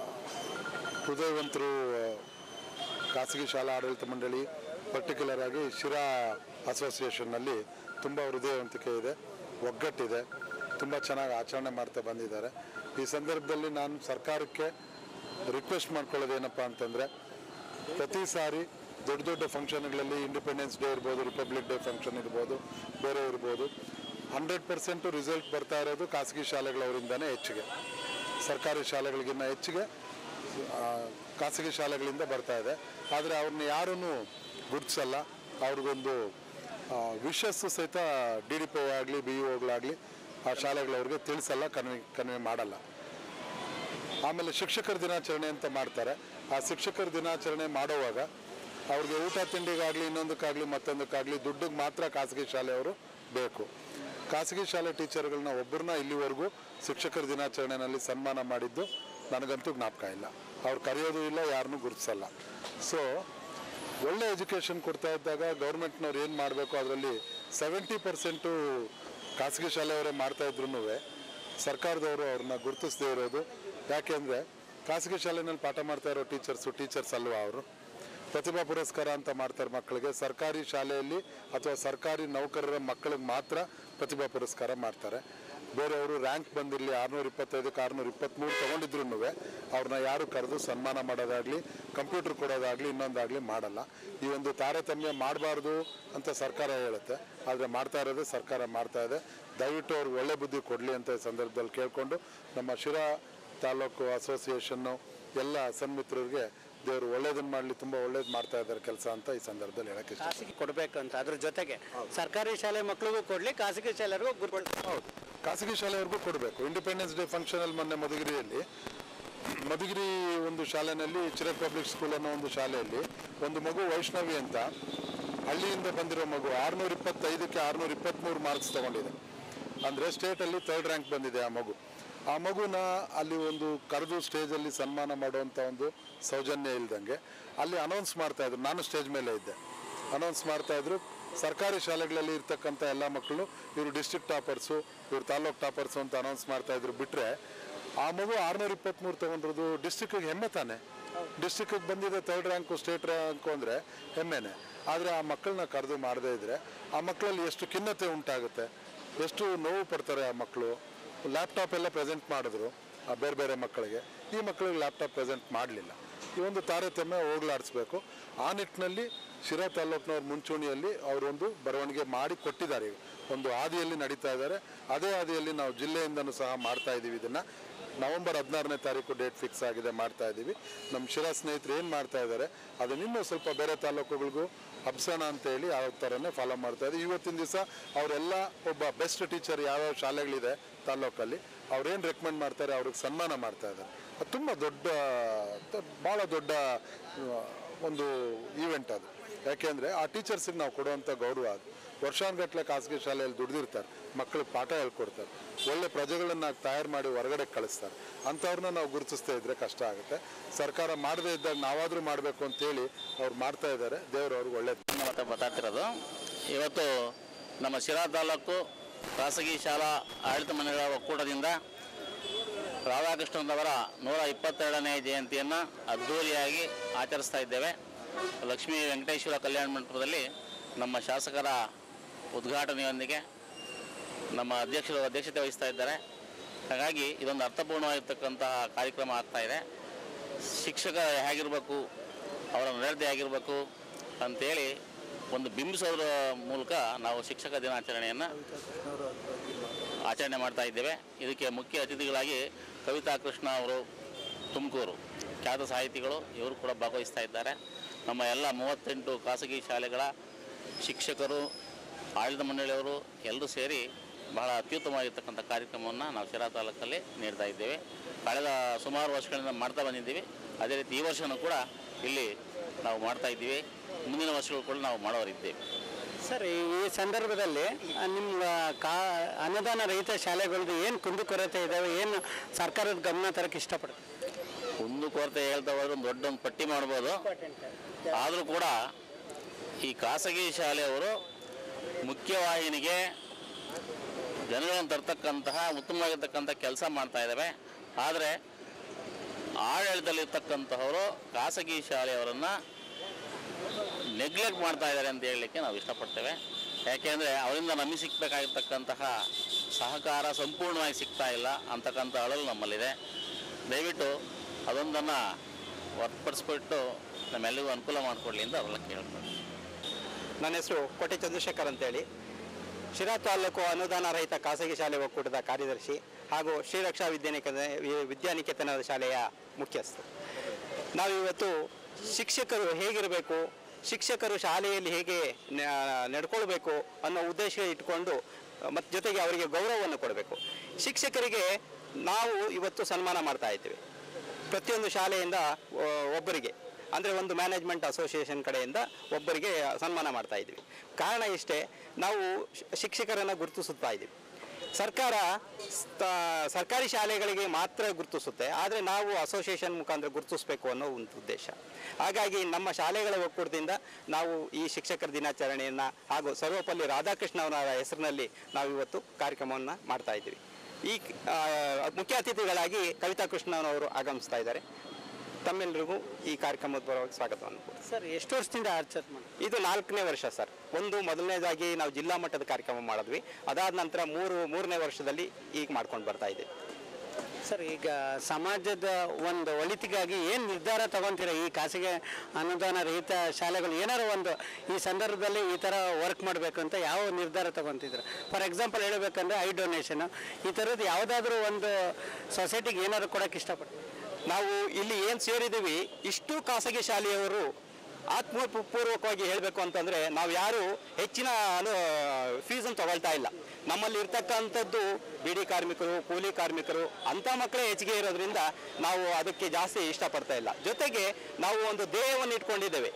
ಹೃದಯವಂತರು ಆ, ಖಾಸಗಿ ಶಾಲಾ ಆಡಳಿತ ಮಂಡಳಿ ಪರ್ಟಿಕ್ಯುಲರ್ ಆಗಿ ಶಿರಾ ಅಸೋಸಿಯೇಷನ್ನಲ್ಲಿ ತುಂಬ ಹೃದಯವಂತಿಕೆ ಇದೆ ಒಗ್ಗಟ್ಟಿದೆ ತುಂಬ ಚೆನ್ನಾಗಿ ಆಚರಣೆ ಮಾಡ್ತಾ ಬಂದಿದ್ದಾರೆ ಈ ಸಂದರ್ಭದಲ್ಲಿ ನಾನು ಸರ್ಕಾರಕ್ಕೆ ರಿಕ್ವೆಸ್ಟ್ ಮಾಡ್ಕೊಳ್ಳೋದೇನಪ್ಪ ಅಂತಂದರೆ ಪ್ರತಿ ಸಾರಿ ದೊಡ್ಡ ದೊಡ್ಡ ಫಂಕ್ಷನ್ಗಳಲ್ಲಿ ಇಂಡಿಪೆಂಡೆನ್ಸ್ ಡೇ ಇರ್ಬೋದು ರಿಪಬ್ಲಿಕ್ ಡೇ ಫಂಕ್ಷನ್ ಇರ್ಬೋದು ಬೇರೆ ಇರ್ಬೋದು ಹಂಡ್ರೆಡ್ ಪರ್ಸೆಂಟು ರಿಸಲ್ಟ್ ಬರ್ತಾ ಇರೋದು ಖಾಸಗಿ ಶಾಲೆಗಳವರಿಂದನೇ ಹೆಚ್ಚಿಗೆ ಸರ್ಕಾರಿ ಶಾಲೆಗಳಿಗಿನ್ನ ಹೆಚ್ಚಿಗೆ ಆ, ಖಾಸಗಿ ಶಾಲೆಗಳಿಂದ ಬರ್ತಾ ಇದೆ ಆದರೆ ಅವ್ರನ್ನ ಯಾರೂ ಗುರುತಿಸಲ್ಲ ಅವ್ರಿಗೊಂದು ವಿಶಸ್ಸು ಸಹಿತ ಡಿ ಡಿ ಪಿ ಆಗಲಿ ಬಿ ಇ ಒಗಳಾಗಲಿ ಆ ಶಾಲೆಗಳವ್ರಿಗೆ ತಿಳಿಸಲ್ಲ ಕನ್ವೆ ಕನ್ವೆ ಮಾಡಲ್ಲ ಆಮೇಲೆ ಶಿಕ್ಷಕರ ದಿನಾಚರಣೆ ಅಂತ ಮಾಡ್ತಾರೆ ಆ ಶಿಕ್ಷಕರ ದಿನಾಚರಣೆ ಮಾಡುವಾಗ ಅವ್ರಿಗೆ ಊಟ ತಿಂಡಿಗಾಗಲಿ ಇನ್ನೊಂದಕ್ಕಾಗಲಿ ಮತ್ತೊಂದಕ್ಕಾಗಲಿ ದುಡ್ಡಿಗೆ ಮಾತ್ರ ಖಾಸಗಿ ಶಾಲೆಯವರು ಬೇಕು ಖಾಸಗಿ ಶಾಲೆ ಟೀಚರ್ಗಳನ್ನ ಒಬ್ಬರನ್ನ ಇಲ್ಲಿವರೆಗೂ ಶಿಕ್ಷಕರ ದಿನಾಚರಣೆಯಲ್ಲಿ ಸನ್ಮಾನ ಮಾಡಿದ್ದು ನನಗಂತೂ ಜ್ಞಾಪಕ ಇಲ್ಲ ಅವ್ರು ಕರೆಯೋದು ಇಲ್ಲ ಯಾರನ್ನೂ ಗುರುತಿಸಲ್ಲ ಸೊ ಒಳ್ಳೆ ಎಜುಕೇಷನ್ ಕೊಡ್ತಾ ಇದ್ದಾಗ ಗೌರ್ಮೆಂಟ್ನವ್ರು ಏನು ಮಾಡಬೇಕು ಅದರಲ್ಲಿ ಸೆವೆಂಟಿ ಪರ್ಸೆಂಟು ಖಾಸಗಿ ಶಾಲೆಯವರೇ ಮಾಡ್ತಾ ಇದ್ರು ಸರ್ಕಾರದವರು ಅವ್ರನ್ನ ಗುರುತಿಸದೇ ಇರೋದು ಯಾಕೆಂದರೆ ಖಾಸಗಿ ಶಾಲೆನಲ್ಲಿ ಪಾಠ ಮಾಡ್ತಾ ಇರೋ ಟೀಚರ್ಸು ಟೀಚರ್ಸ್ ಅಲ್ವಾ ಅವರು ಪ್ರತಿಭಾ ಪುರಸ್ಕಾರ ಅಂತ ಮಾಡ್ತಾರೆ ಮಕ್ಕಳಿಗೆ ಸರ್ಕಾರಿ ಶಾಲೆಯಲ್ಲಿ ಅಥವಾ ಸರ್ಕಾರಿ ನೌಕರರ ಮಕ್ಕಳಿಗೆ ಮಾತ್ರ ಪ್ರತಿಭಾ ಪುರಸ್ಕಾರ ಮಾಡ್ತಾರೆ ಬೇರೆಯವರು ರ್ಯಾಂಕ್ ಬಂದಿರಲಿ ಆರುನೂರ ಇಪ್ಪತ್ತೈದಕ್ಕೆ ಆರುನೂರ ಇಪ್ಪತ್ತ್ಮೂರು ತೊಗೊಂಡಿದ್ರು ಅವ್ರನ್ನ ಯಾರು ಕರೆದು ಸನ್ಮಾನ ಮಾಡೋದಾಗಲಿ ಕಂಪ್ಯೂಟರ್ ಕೊಡೋದಾಗಲಿ ಇನ್ನೊಂದಾಗಲಿ ಮಾಡಲ್ಲ ಈ ಒಂದು ತಾರತಮ್ಯ ಮಾಡಬಾರ್ದು ಅಂತ ಸರ್ಕಾರ ಹೇಳುತ್ತೆ ಆದರೆ ಮಾಡ್ತಾ ಇರೋದೇ ಸರ್ಕಾರ ಮಾಡ್ತಾ ಇದೆ ದಯವಿಟ್ಟು ಅವ್ರಿಗೆ ಒಳ್ಳೆ ಬುದ್ಧಿ ಕೊಡಲಿ ಅಂತ ಈ ಸಂದರ್ಭದಲ್ಲಿ ಕೇಳಿಕೊಂಡು ನಮ್ಮ ಶಿರಾ ತಾಲೂಕು ಅಸೋಸಿಯೇಷನ್ನು ಎಲ್ಲ ಸನ್ಮಿತ್ರರಿಗೆ ದೇವರು ಒಳ್ಳೇದನ್ನು ಮಾಡಲಿ ತುಂಬ ಒಳ್ಳೇದು ಮಾಡ್ತಾ ಇದ್ದಾರೆ ಕೆಲಸ ಅಂತ ಈ ಸಂದರ್ಭದಲ್ಲಿ ಹೇಳಕ್ಕೆ ಇಷ್ಟ ಖಾಸಗಿ ಕೊಡಬೇಕಂತ ಅದ್ರ ಜೊತೆಗೆ ಸರ್ಕಾರಿ ಶಾಲೆ ಮಕ್ಕಳಿಗೂ ಕೊಡಲಿ ಖಾಸಗಿ ಶಾಲೆಯರಿಗೂ ಗುರುತು ಹೌದು ಖಾಸಗಿ ಶಾಲೆಯವ್ರಿಗೂ ಕೊಡಬೇಕು ಇಂಡಿಪೆಂಡೆನ್ಸ್ ಡೇ ಫಂಕ್ಷನಲ್ಲಿ ಮೊನ್ನೆ ಮಧುಗಿರಿಯಲ್ಲಿ ಮಧುಗಿರಿ ಒಂದು ಶಾಲೆಯಲ್ಲಿ ಚಿರಕ್ ಪಬ್ಲಿಕ್ ಸ್ಕೂಲ್ ಅನ್ನೋ ಒಂದು ಶಾಲೆಯಲ್ಲಿ ಒಂದು ಮಗು ವೈಷ್ಣವಿ ಅಂತ ಹಳ್ಳಿಯಿಂದ ಬಂದಿರೋ ಮಗು ಆರುನೂರ ಇಪ್ಪತ್ತೈದಕ್ಕೆ ಆರುನೂರ ಇಪ್ಪತ್ತ್ಮೂರು ಮಾರ್ಕ್ಸ್ ತಗೊಂಡಿದೆ ಅಂದರೆ ಸ್ಟೇಟಲ್ಲಿ ಥರ್ಡ್ ರ್ಯಾಂಕ್ ಬಂದಿದೆ ಆ ಮಗು ಆ ಮಗುನ ಅಲ್ಲಿ ಒಂದು ಕರೆದು ಸ್ಟೇಜಲ್ಲಿ ಸನ್ಮಾನ ಮಾಡುವಂಥ ಒಂದು ಸೌಜನ್ಯ ಇಲ್ದಂಗೆ ಅಲ್ಲಿ ಅನೌನ್ಸ್ ಮಾಡ್ತಾ ಇದ್ರು ನಾನು ಸ್ಟೇಜ್ ಮೇಲೆ ಇದ್ದೆ ಅನೌನ್ಸ್ ಮಾಡ್ತಾ ಇದ್ರು ಸರ್ಕಾರಿ ಶಾಲೆಗಳಲ್ಲಿ ಇರ್ತಕ್ಕಂಥ ಎಲ್ಲ ಮಕ್ಕಳು ಇವರು ಡಿಸ್ಟ್ರಿಕ್ಟ್ ಟಾಪರ್ಸು ಇವರು ತಾಲೂಕ್ ಟಾಪರ್ಸು ಅಂತ ಅನೌನ್ಸ್ ಮಾಡ್ತಾ ಇದ್ರು ಬಿಟ್ಟರೆ ಆ ಮಗು ಆರುನೂರ ಇಪ್ಪತ್ತ್ಮೂರು ತೊಗೊಂಡಿರೋದು ಡಿಸ್ಟ್ರಿಕ್ಕಿಗೆ ಹೆಮ್ಮೆ ತಾನೆ ಡಿಸ್ಟ್ರಿಕ್ಕಿಗೆ ಬಂದಿದೆ ಥರ್ಡ್ ರ್ಯಾಂಕು ಸ್ಟೇಟ್ ರ್ಯಾಂಕು ಅಂದರೆ ಹೆಮ್ಮೆನೆ ಆದರೆ ಆ ಮಕ್ಕಳನ್ನ ಕರೆದು ಮಾಡದೇ ಇದ್ದರೆ ಆ ಮಕ್ಕಳಲ್ಲಿ ಎಷ್ಟು ಖಿನ್ನತೆ ಉಂಟಾಗುತ್ತೆ ಎಷ್ಟು ನೋವು ಪಡ್ತಾರೆ ಆ ಮಕ್ಕಳು ಲ್ಯಾಪ್ಟಾಪ್ ಎಲ್ಲ ಪ್ರೆಸೆಂಟ್ ಮಾಡಿದ್ರು ಆ ಬೇರೆ ಬೇರೆ ಮಕ್ಕಳಿಗೆ ಈ ಮಕ್ಕಳಿಗೆ ಲ್ಯಾಪ್ಟಾಪ್ ಪ್ರೆಸೆಂಟ್ ಮಾಡಲಿಲ್ಲ ಈ ಒಂದು ತಾರತಮ್ಯ ಹೋಗ್ಲಾಡಿಸ್ಬೇಕು ಆ ನಿಟ್ಟಿನಲ್ಲಿ ಶಿರಾ ತಾಲೂಕಿನವ್ರ ಮುಂಚೂಣಿಯಲ್ಲಿ ಅವರೊಂದು ಬರವಣಿಗೆ ಮಾಡಿ ಕೊಟ್ಟಿದ್ದಾರೆ ಈಗ ಒಂದು ಹಾದಿಯಲ್ಲಿ ನಡೀತಾ ಇದ್ದಾರೆ ಅದೇ ಹಾದಿಯಲ್ಲಿ ನಾವು ಜಿಲ್ಲೆಯಿಂದನೂ ಸಹ ಮಾಡ್ತಾ ಇದ್ದೀವಿ ಇದನ್ನು ನವೆಂಬರ್ ಹದಿನಾರನೇ ತಾರೀಕು ಡೇಟ್ ಫಿಕ್ಸ್ ಆಗಿದೆ ಮಾಡ್ತಾ ಇದ್ದೀವಿ ನಮ್ಮ ಶಿರಾ ಸ್ನೇಹಿತರು ಏನು ಮಾಡ್ತಾ ಇದ್ದಾರೆ ಅದನ್ನ ಇನ್ನೂ ಸ್ವಲ್ಪ ಬೇರೆ ತಾಲೂಕುಗಳಿಗೂ ಹಬ್ಸೋಣ ಅಂತೇಳಿ ಆ ಥರನೇ ಫಾಲೋ ಮಾಡ್ತಾ ಇದ್ದೀವಿ ಇವತ್ತಿನ ದಿವಸ ಅವರೆಲ್ಲ ಒಬ್ಬ ಬೆಸ್ಟ್ ಟೀಚರ್ ಯಾವ್ಯಾವ ಶಾಲೆಗಳಿದೆ ತಾಲೂಕಲ್ಲಿ ಅವ್ರೇನು ರೆಕಮೆಂಡ್ ಮಾಡ್ತಾರೆ ಅವ್ರಿಗೆ ಸನ್ಮಾನ ಮಾಡ್ತಾ ಇದ್ದಾರೆ ಅದು ತುಂಬ ದೊಡ್ಡ ಭಾಳ ದೊಡ್ಡ ಆ, ಒಂದು ಈವೆಂಟ್ ಅದು ಯಾಕೆಂದರೆ ಆ ಟೀಚರ್ಸಿಗೆ ನಾವು ಕೊಡುವಂಥ ಗೌರವ ಅದು ವರ್ಷಾನುಗಟ್ಟಲೆ ಖಾಸಗಿ ಶಾಲೆಯಲ್ಲಿ ದುಡ್ದಿರ್ತಾರೆ ಮಕ್ಕಳಿಗೆ ಪಾಠ ಹೇಳ್ಕೊಡ್ತಾರೆ ಒಳ್ಳೆ ಪ್ರಜೆಗಳನ್ನ ತಯಾರು ಮಾಡಿ ಹೊರಗಡೆ ಕಳಿಸ್ತಾರೆ ಅಂಥವ್ರನ್ನ ನಾವು ಗುರುತಿಸ್ತಾ ಇದ್ರೆ ಕಷ್ಟ ಆಗುತ್ತೆ ಸರ್ಕಾರ ಮಾಡದೇ ಇದ್ದಾಗ ನಾವಾದರೂ ಮಾಡಬೇಕು ಅಂತೇಳಿ ಅವ್ರು ಮಾಡ್ತಾ ಇದ್ದಾರೆ ದೇವರು ಅವ್ರಿಗೆ ಒಳ್ಳೇದು ಮತ್ತೆ ಮಾತಾಡ್ತಿರೋದು ಇವತ್ತು ನಮ್ಮ ಶಿರಾ ತಾಲೂಕು ಖಾಸಗಿ ಶಾಲಾ ಆಡಳಿತ ಮಂಡಳಿಗಳ ಒಕ್ಕೂಟದಿಂದ ರಾಧಾಕೃಷ್ಣನವರ ನೂರ ಇಪ್ಪತ್ತೆರಡನೇ ಜಯಂತಿಯನ್ನು ಅದ್ಧೂರಿಯಾಗಿ ಆಚರಿಸ್ತಾ ಇದ್ದೇವೆ ಲಕ್ಷ್ಮೀ ವೆಂಕಟೇಶ್ವರ ಕಲ್ಯಾಣ ಮಂಟಪದಲ್ಲಿ ನಮ್ಮ ಶಾಸಕರ ಉದ್ಘಾಟನೆಯೊಂದಿಗೆ ನಮ್ಮ ಅಧ್ಯಕ್ಷರು ಅಧ್ಯಕ್ಷತೆ ವಹಿಸ್ತಾ ಇದ್ದಾರೆ ಹಾಗಾಗಿ ಇದೊಂದು ಅರ್ಥಪೂರ್ಣವಾಗಿರ್ತಕ್ಕಂತಹ ಕಾರ್ಯಕ್ರಮ ಆಗ್ತಾ ಇದೆ ಶಿಕ್ಷಕ ಹೇಗಿರಬೇಕು ಅವರ ನಡತೆ ಆಗಿರಬೇಕು ಅಂತೇಳಿ ಒಂದು ಬಿಂಬಿಸೋದ್ರ ಮೂಲಕ ನಾವು ಶಿಕ್ಷಕ ದಿನಾಚರಣೆಯನ್ನು ಆಚರಣೆ ಮಾಡ್ತಾ ಇದ್ದೇವೆ ಇದಕ್ಕೆ ಮುಖ್ಯ ಅತಿಥಿಗಳಾಗಿ ಕವಿತಾ ಕೃಷ್ಣ ಅವರು ತುಮಕೂರು ಖ್ಯಾತ ಸಾಹಿತಿಗಳು ಇವರು ಕೂಡ ಭಾಗವಹಿಸ್ತಾ ಇದ್ದಾರೆ ನಮ್ಮ ಎಲ್ಲ ಮೂವತ್ತೆಂಟು ಖಾಸಗಿ ಶಾಲೆಗಳ ಶಿಕ್ಷಕರು ಆಡಳಿತ ಮಂಡಳಿಯವರು ಎಲ್ಲರೂ ಸೇರಿ ಬಹಳ ಅತ್ಯುತ್ತಮವಾಗಿರ್ತಕ್ಕಂಥ ಕಾರ್ಯಕ್ರಮವನ್ನು ನಾವು ಶಿರಾ ತಾಲೂಕಲ್ಲಿ ನೀಡ್ತಾ ಇದ್ದೇವೆ ಕಳೆದ ಸುಮಾರು ವರ್ಷಗಳಿಂದ ಮಾಡ್ತಾ ಬಂದಿದ್ದೀವಿ ಅದೇ ರೀತಿ ಈ ವರ್ಷವೂ ಕೂಡ ಇಲ್ಲಿ ನಾವು ಮಾಡ್ತಾ ಇದ್ದೀವಿ ಮುಂದಿನ ವರ್ಷಗಳು ಕೂಡ ನಾವು ಮಾಡೋರಿದ್ದೇವೆ ಸರ್ ಈ ಸಂದರ್ಭದಲ್ಲಿ ಆ, ನಿಮ್ಮ ಕಾ ಅನುದಾನ ರಹಿತ ಶಾಲೆಗಳದ್ದು ಏನು ಕುಂದುಕೊರತೆ ಇದ್ದಾವೆ ಏನು ಸರ್ಕಾರದ ಗಮನ ತರಕ್ಕೆ ಇಷ್ಟಪಡ್ತೀವಿ ಒಂದು ಕೊರತೆ ಹೇಳ್ತಾ ಹೋದ್ರೆ ಒಂದು ದೊಡ್ಡ ಒಂದು ಪಟ್ಟಿ ಮಾಡ್ಬೋದು ಆದರೂ ಕೂಡ ಈ ಖಾಸಗಿ ಶಾಲೆಯವರು ಮುಖ್ಯವಾಹಿನಿಗೆ ಜನಗಳನ್ನು ತರ್ತಕ್ಕಂತಹ ಉತ್ತಮವಾಗಿರ್ತಕ್ಕಂಥ ಕೆಲಸ ಮಾಡ್ತಾ ಇದ್ದಾವೆ ಆದರೆ ಆಡಳಿತದಲ್ಲಿರ್ತಕ್ಕಂತಹವರು ಖಾಸಗಿ ಶಾಲೆಯವರನ್ನು ನೆಗ್ಲೆಕ್ಟ್ ಮಾಡ್ತಾ ಇದ್ದಾರೆ ಅಂತ ಹೇಳಲಿಕ್ಕೆ ನಾವು ಇಷ್ಟಪಡ್ತೇವೆ ಯಾಕೆಂದರೆ ಅವರಿಂದ ನಮಗೆ ಸಿಕ್ಕಬೇಕಾಗಿರ್ತಕ್ಕಂತಹ ಸಹಕಾರ ಸಂಪೂರ್ಣವಾಗಿ ಸಿಗ್ತಾ ಇಲ್ಲ ಅಂತಕ್ಕಂಥ ಅಳಲು ನಮ್ಮಲ್ಲಿದೆ ದಯವಿಟ್ಟು ಅದೊಂದನ್ನು ಹೊರತುಪಡಿಸ್ಬಿಟ್ಟು ನಮ್ಮೆಲ್ಲರಿಗೂ ಅನುಕೂಲ ಮಾಡಿಕೊಡ್ಲಿ ಅಂತ ಅವರೆಲ್ಲ ಕೇಳ್ತಾರೆ ನನ್ನ ಹೆಸರು ಕೋಟೆ ಚಂದ್ರಶೇಖರ್ ಅಂತೇಳಿ ಶಿರಾ ತಾಲೂಕು ಅನುದಾನ ರಹಿತ ಖಾಸಗಿ ಶಾಲೆ ಒಕ್ಕೂಟದ ಕಾರ್ಯದರ್ಶಿ ಹಾಗೂ ಶ್ರೀರಕ್ಷಾ ವಿದ್ಯಾನಿಕೇತನ ವಿದ್ಯಾನಿಕೇತನದ ಶಾಲೆಯ ಮುಖ್ಯಸ್ಥ ನಾವಿವತ್ತು ಶಿಕ್ಷಕರು ಹೇಗಿರಬೇಕು ಶಿಕ್ಷಕರು ಶಾಲೆಯಲ್ಲಿ ಹೇಗೆ ನ- ನಡ್ಕೊಳ್ಬೇಕು ಅನ್ನೋ ಉದ್ದೇಶ ಇಟ್ಕೊಂಡು ಮತ್ತು ಜೊತೆಗೆ ಅವರಿಗೆ ಗೌರವವನ್ನು ಕೊಡಬೇಕು ಶಿಕ್ಷಕರಿಗೆ ನಾವು ಇವತ್ತು ಸನ್ಮಾನ ಮಾಡ್ತಾ ಇದ್ದೇವೆ ಪ್ರತಿಯೊಂದು ಶಾಲೆಯಿಂದ ಆ, ಒಬ್ಬರಿಗೆ ಅಂದರೆ ಒಂದು ಮ್ಯಾನೇಜ್ಮೆಂಟ್ ಅಸೋಸಿಯೇಷನ್ ಕಡೆಯಿಂದ ಒಬ್ಬರಿಗೆ ಸನ್ಮಾನ ಮಾಡ್ತಾ ಇದ್ವಿ ಕಾರಣ ಇಷ್ಟೇ ನಾವು ಶಿ- ಶಿಕ್ಷಕರನ್ನು ಗುರುತಿಸುತ್ತಾ ಇದ್ದೀವಿ ಸರ್ಕಾರ ಸ್ಥ- ಸರ್ಕಾರಿ ಶಾಲೆಗಳಿಗೆ ಮಾತ್ರ ಗುರುತಿಸುತ್ತೆ ಆದರೆ ನಾವು ಅಸೋಸಿಯೇಷನ್ ಮುಖಾಂತರ ಗುರುತಿಸಬೇಕು ಅನ್ನೋ ಒಂದು ಉದ್ದೇಶ ಹಾಗಾಗಿ ನಮ್ಮ ಶಾಲೆಗಳ ಒಕ್ಕೂಟದಿಂದ ನಾವು ಈ ಶಿಕ್ಷಕರ ದಿನಾಚರಣೆಯನ್ನು ಹಾಗೂ ಸರ್ವಪಲ್ಲಿ ರಾಧಾಕೃಷ್ಣ ಅವರ ಹೆಸರಿನಲ್ಲಿ ನಾವು ಇವತ್ತು ಕಾರ್ಯಕ್ರಮವನ್ನು ಮಾಡ್ತಾ ಇದ್ದೀವಿ ಈ ಆ, ಮುಖ್ಯ ಅತಿಥಿಗಳಾಗಿ ಕವಿತಾ ಕೃಷ್ಣನವರು ಆಗಮಿಸ್ತಾ ಇದ್ದಾರೆ ತಮ್ಮೆಲ್ಲರಿಗೂ ಈ ಕಾರ್ಯಕ್ರಮದ ಪರವಾಗಿ ಸ್ವಾಗತವನ್ನು ಸರ್ ಎಷ್ಟು ವರ್ಷದಿಂದ ಆಚರಣೆ ಮಾಡಿ ಇದು ನಾಲ್ಕನೇ ವರ್ಷ ಸರ್ ಒಂದು ಮೊದಲನೇದಾಗಿ ನಾವು ಜಿಲ್ಲಾ ಮಟ್ಟದ ಕಾರ್ಯಕ್ರಮ ಮಾಡಿದ್ವಿ ಅದಾದ ನಂತರ ಮೂರು ಮೂರನೇ ವರ್ಷದಲ್ಲಿ ಈಗ ಮಾಡ್ಕೊಂಡು ಬರ್ತಾ ಇದ್ದೀವಿ ಸರ್ ಈಗ ಸಮಾಜದ ಒಂದು ಒಳಿತಿಗಾಗಿ ಏನು ನಿರ್ಧಾರ ತಗೊಂತೀರ ಈ ಖಾಸಗಿ ಅನುದಾನ ರಹಿತ ಶಾಲೆಗಳು ಏನಾರು ಒಂದು ಈ ಸಂದರ್ಭದಲ್ಲಿ ಈ ಥರ ವರ್ಕ್ ಮಾಡಬೇಕು ಅಂತ ಯಾವ ನಿರ್ಧಾರ ತಗೊಂತಿದ್ರ ಫಾರ್ ಎಕ್ಸಾಂಪಲ್ ಹೇಳಬೇಕಂದ್ರೆ ಐ ಡೊನೇಷನ್ ಈ ಥರದ್ದು ಯಾವುದಾದ್ರೂ ಒಂದು ಸೊಸೈಟಿಗೆ ಏನಾದ್ರು ಕೊಡೋಕೆ ಇಷ್ಟಪಡ್ತೀವಿ ನಾವು ಇಲ್ಲಿ ಏನು ಸೇರಿದ್ದೀವಿ ಇಷ್ಟು ಖಾಸಗಿ ಶಾಲೆಯವರು ಆತ್ಮಪೂರ್ವಕವಾಗಿ ಹೇಳಬೇಕು ಅಂತಂದರೆ ನಾವು ಯಾರು ಹೆಚ್ಚಿನ ಅನು ಫೀಸನ್ನು ತಗೊಳ್ತಾ ಇಲ್ಲ ನಮ್ಮಲ್ಲಿ ಇರ್ತಕ್ಕಂಥದ್ದು ಬಿಡಿ ಕಾರ್ಮಿಕರು ಕೂಲಿ ಕಾರ್ಮಿಕರು ಅಂಥ ಮಕ್ಕಳೇ ಹೆಚ್ಚಿಗೆ ಇರೋದ್ರಿಂದ ನಾವು ಅದಕ್ಕೆ ಜಾಸ್ತಿ ಇಷ್ಟಪಡ್ತಾ ಇಲ್ಲ ಜೊತೆಗೆ ನಾವು ಒಂದು ಧ್ಯೇಯವನ್ನು ಇಟ್ಕೊಂಡಿದ್ದೇವೆ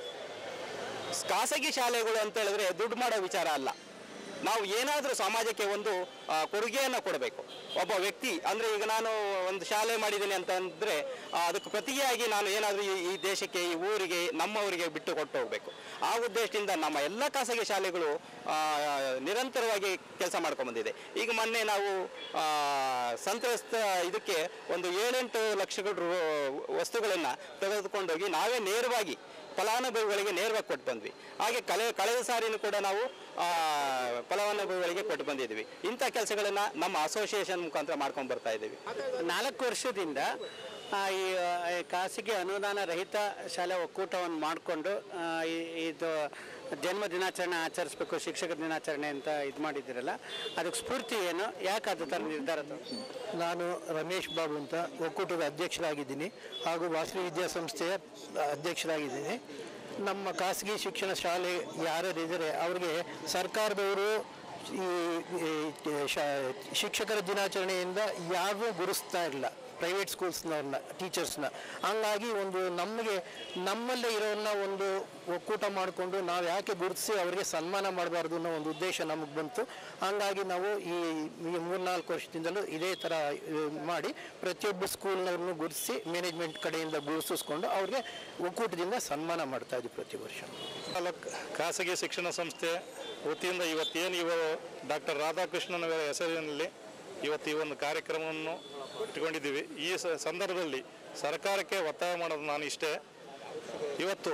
ಖಾಸಗಿ ಶಾಲೆಗಳು ಅಂತ ಹೇಳಿದ್ರೆ ದುಡ್ಡು ಮಾಡೋ ವಿಚಾರ ಅಲ್ಲ ನಾವು ಏನಾದರೂ ಸಮಾಜಕ್ಕೆ ಒಂದು ಆ, ಕೊಡುಗೆಯನ್ನು ಕೊಡಬೇಕು ಒಬ್ಬ ವ್ಯಕ್ತಿ ಅಂದರೆ ಈಗ ನಾನು ಒಂದು ಶಾಲೆ ಮಾಡಿದ್ದೀನಿ ಅಂತಂದರೆ ಅದಕ್ಕೆ ಪ್ರತಿಯಾಗಿ ನಾನು ಏನಾದರೂ ಈ ಈ ದೇಶಕ್ಕೆ ಈ ಊರಿಗೆ ನಮ್ಮವರಿಗೆ ಬಿಟ್ಟು ಕೊಟ್ಟು ಹೋಗಬೇಕು ಆ ಉದ್ದೇಶದಿಂದ ನಮ್ಮ ಎಲ್ಲ ಖಾಸಗಿ ಶಾಲೆಗಳು ಆ, ನಿರಂತರವಾಗಿ ಕೆಲಸ ಮಾಡ್ಕೊಂಡ್ಬಂದಿದೆ ಈಗ ಮೊನ್ನೆ ನಾವು ಆ, ಸಂತ್ರಸ್ತ ಇದಕ್ಕೆ ಒಂದು ಏಳೆಂಟು ಲಕ್ಷಗಳ ರು- ವಸ್ತುಗಳನ್ನು ತೆಗೆದುಕೊಂಡೋಗಿ ನಾವೇ ನೇರವಾಗಿ ಫಲಾನುಭವಿಗಳಿಗೆ ನೇರವಾಗಿ ಕೊಟ್ಟು ಬಂದ್ವಿ ಹಾಗೆ ಕಳೆ ಕಳೆದ ಸಾರಿನೂ ಕೂಡ ನಾವು ಆ, ಫಲಾನುಭವಿಗಳಿಗೆ ಕೊಟ್ಟು ಬಂದಿದ್ವಿ ಇಂಥ ಕೆಲಸಗಳನ್ನು ನಮ್ಮ ಅಸೋಸಿಯೇಷನ್ ಮುಖಾಂತರ ಮಾಡ್ಕೊಂಡು ಬರ್ತಾ ಇದ್ದೀವಿ ನಾಲ್ಕು ವರ್ಷದಿಂದ ಆ, ಈ ಆ, ಈ ಖಾಸಗಿ ಅನುದಾನ ರಹಿತ ಶಾಲೆ ಒಕ್ಕೂಟವನ್ನು ಮಾಡಿಕೊಂಡು ಇದು ಜನ್ಮ ದಿನಾಚರಣೆ ಆಚರಿಸ್ಬೇಕು ಶಿಕ್ಷಕರ ದಿನಾಚರಣೆ ಅಂತ ಇದು ಮಾಡಿದ್ದೀರಲ್ಲ ಅದಕ್ಕೆ ಸ್ಫೂರ್ತಿ ಏನು ಯಾಕೆ ಅದು ಥರ ನಿರ್ಧಾರ ತಗೊಂಡ್ರಿ? ನಾನು ರಮೇಶ್ ಬಾಬು ಅಂತ ಒಕ್ಕೂಟದ ಅಧ್ಯಕ್ಷರಾಗಿದ್ದೀನಿ ಹಾಗೂ ವಾಸವಿ ವಿದ್ಯಾಸಂಸ್ಥೆಯ ಅಧ್ಯಕ್ಷರಾಗಿದ್ದೀನಿ ನಮ್ಮ ಖಾಸಗಿ ಶಿಕ್ಷಣ ಶಾಲೆ ಯಾರ್ಯಾರಿದ್ದಾರೆ ಅವ್ರಿಗೆ ಸರ್ಕಾರದವರು ಈ ಈ ಶಾ- ಶಿಕ್ಷಕರ ದಿನಾಚರಣೆಯಿಂದ ಯಾರೂ ಗುರುಸ್ತಾ ಇಲ್ಲ ಪ್ರೈವೇಟ್ ಸ್ಕೂಲ್ಸ್ನವ್ರನ್ನ ಟೀಚರ್ಸ್ನ ಹಂಗಾಗಿ ಒಂದು ನಮಗೆ ನಮ್ಮಲ್ಲೇ ಇರೋನ್ನ ಒಂದು ಒಕ್ಕೂಟ ಮಾಡಿಕೊಂಡು ನಾವು ಯಾಕೆ ಗುರುತಿಸಿ ಅವರಿಗೆ ಸನ್ಮಾನ ಮಾಡಬಾರ್ದು ಅನ್ನೋ ಒಂದು ಉದ್ದೇಶ ನಮಗೆ ಬಂತು ಹಂಗಾಗಿ ನಾವು ಈ ಈ ಮೂರ್ನಾಲ್ಕು ವರ್ಷದಿಂದಲೂ ಇದೇ ಥರ ಆ, ಮಾಡಿ ಪ್ರತಿಯೊಬ್ಬ ಸ್ಕೂಲ್ನವ್ರನ್ನು ಗುರುತಿಸಿ ಮ್ಯಾನೇಜ್ಮೆಂಟ್ ಕಡೆಯಿಂದ ಗುರುತಿಸ್ಕೊಂಡು ಅವ್ರಿಗೆ ಒಕ್ಕೂಟದಿಂದ ಸನ್ಮಾನ ಮಾಡ್ತಾ ಇದ್ವಿ ಪ್ರತಿ ವರ್ಷ ತಾಲೂಕ್ ಖಾಸಗಿ ಶಿಕ್ಷಣ ಸಂಸ್ಥೆ ವತಿಯಿಂದ ಇವತ್ತೇನು ಇವರು ಡಾಕ್ಟರ್ ರಾಧಾಕೃಷ್ಣನವರ ಹೆಸರಿನಲ್ಲಿ ಇವತ್ತು ಈ ಒಂದು ಕಾರ್ಯಕ್ರಮವನ್ನು ಇಟ್ಕೊಂಡಿದ್ದೀವಿ ಈ ಸ- ಸಂದರ್ಭದಲ್ಲಿ ಸರ್ಕಾರಕ್ಕೆ ಒತ್ತಾಯ ಮಾಡೋದು ನಾನು ಇಷ್ಟೇ ಇವತ್ತು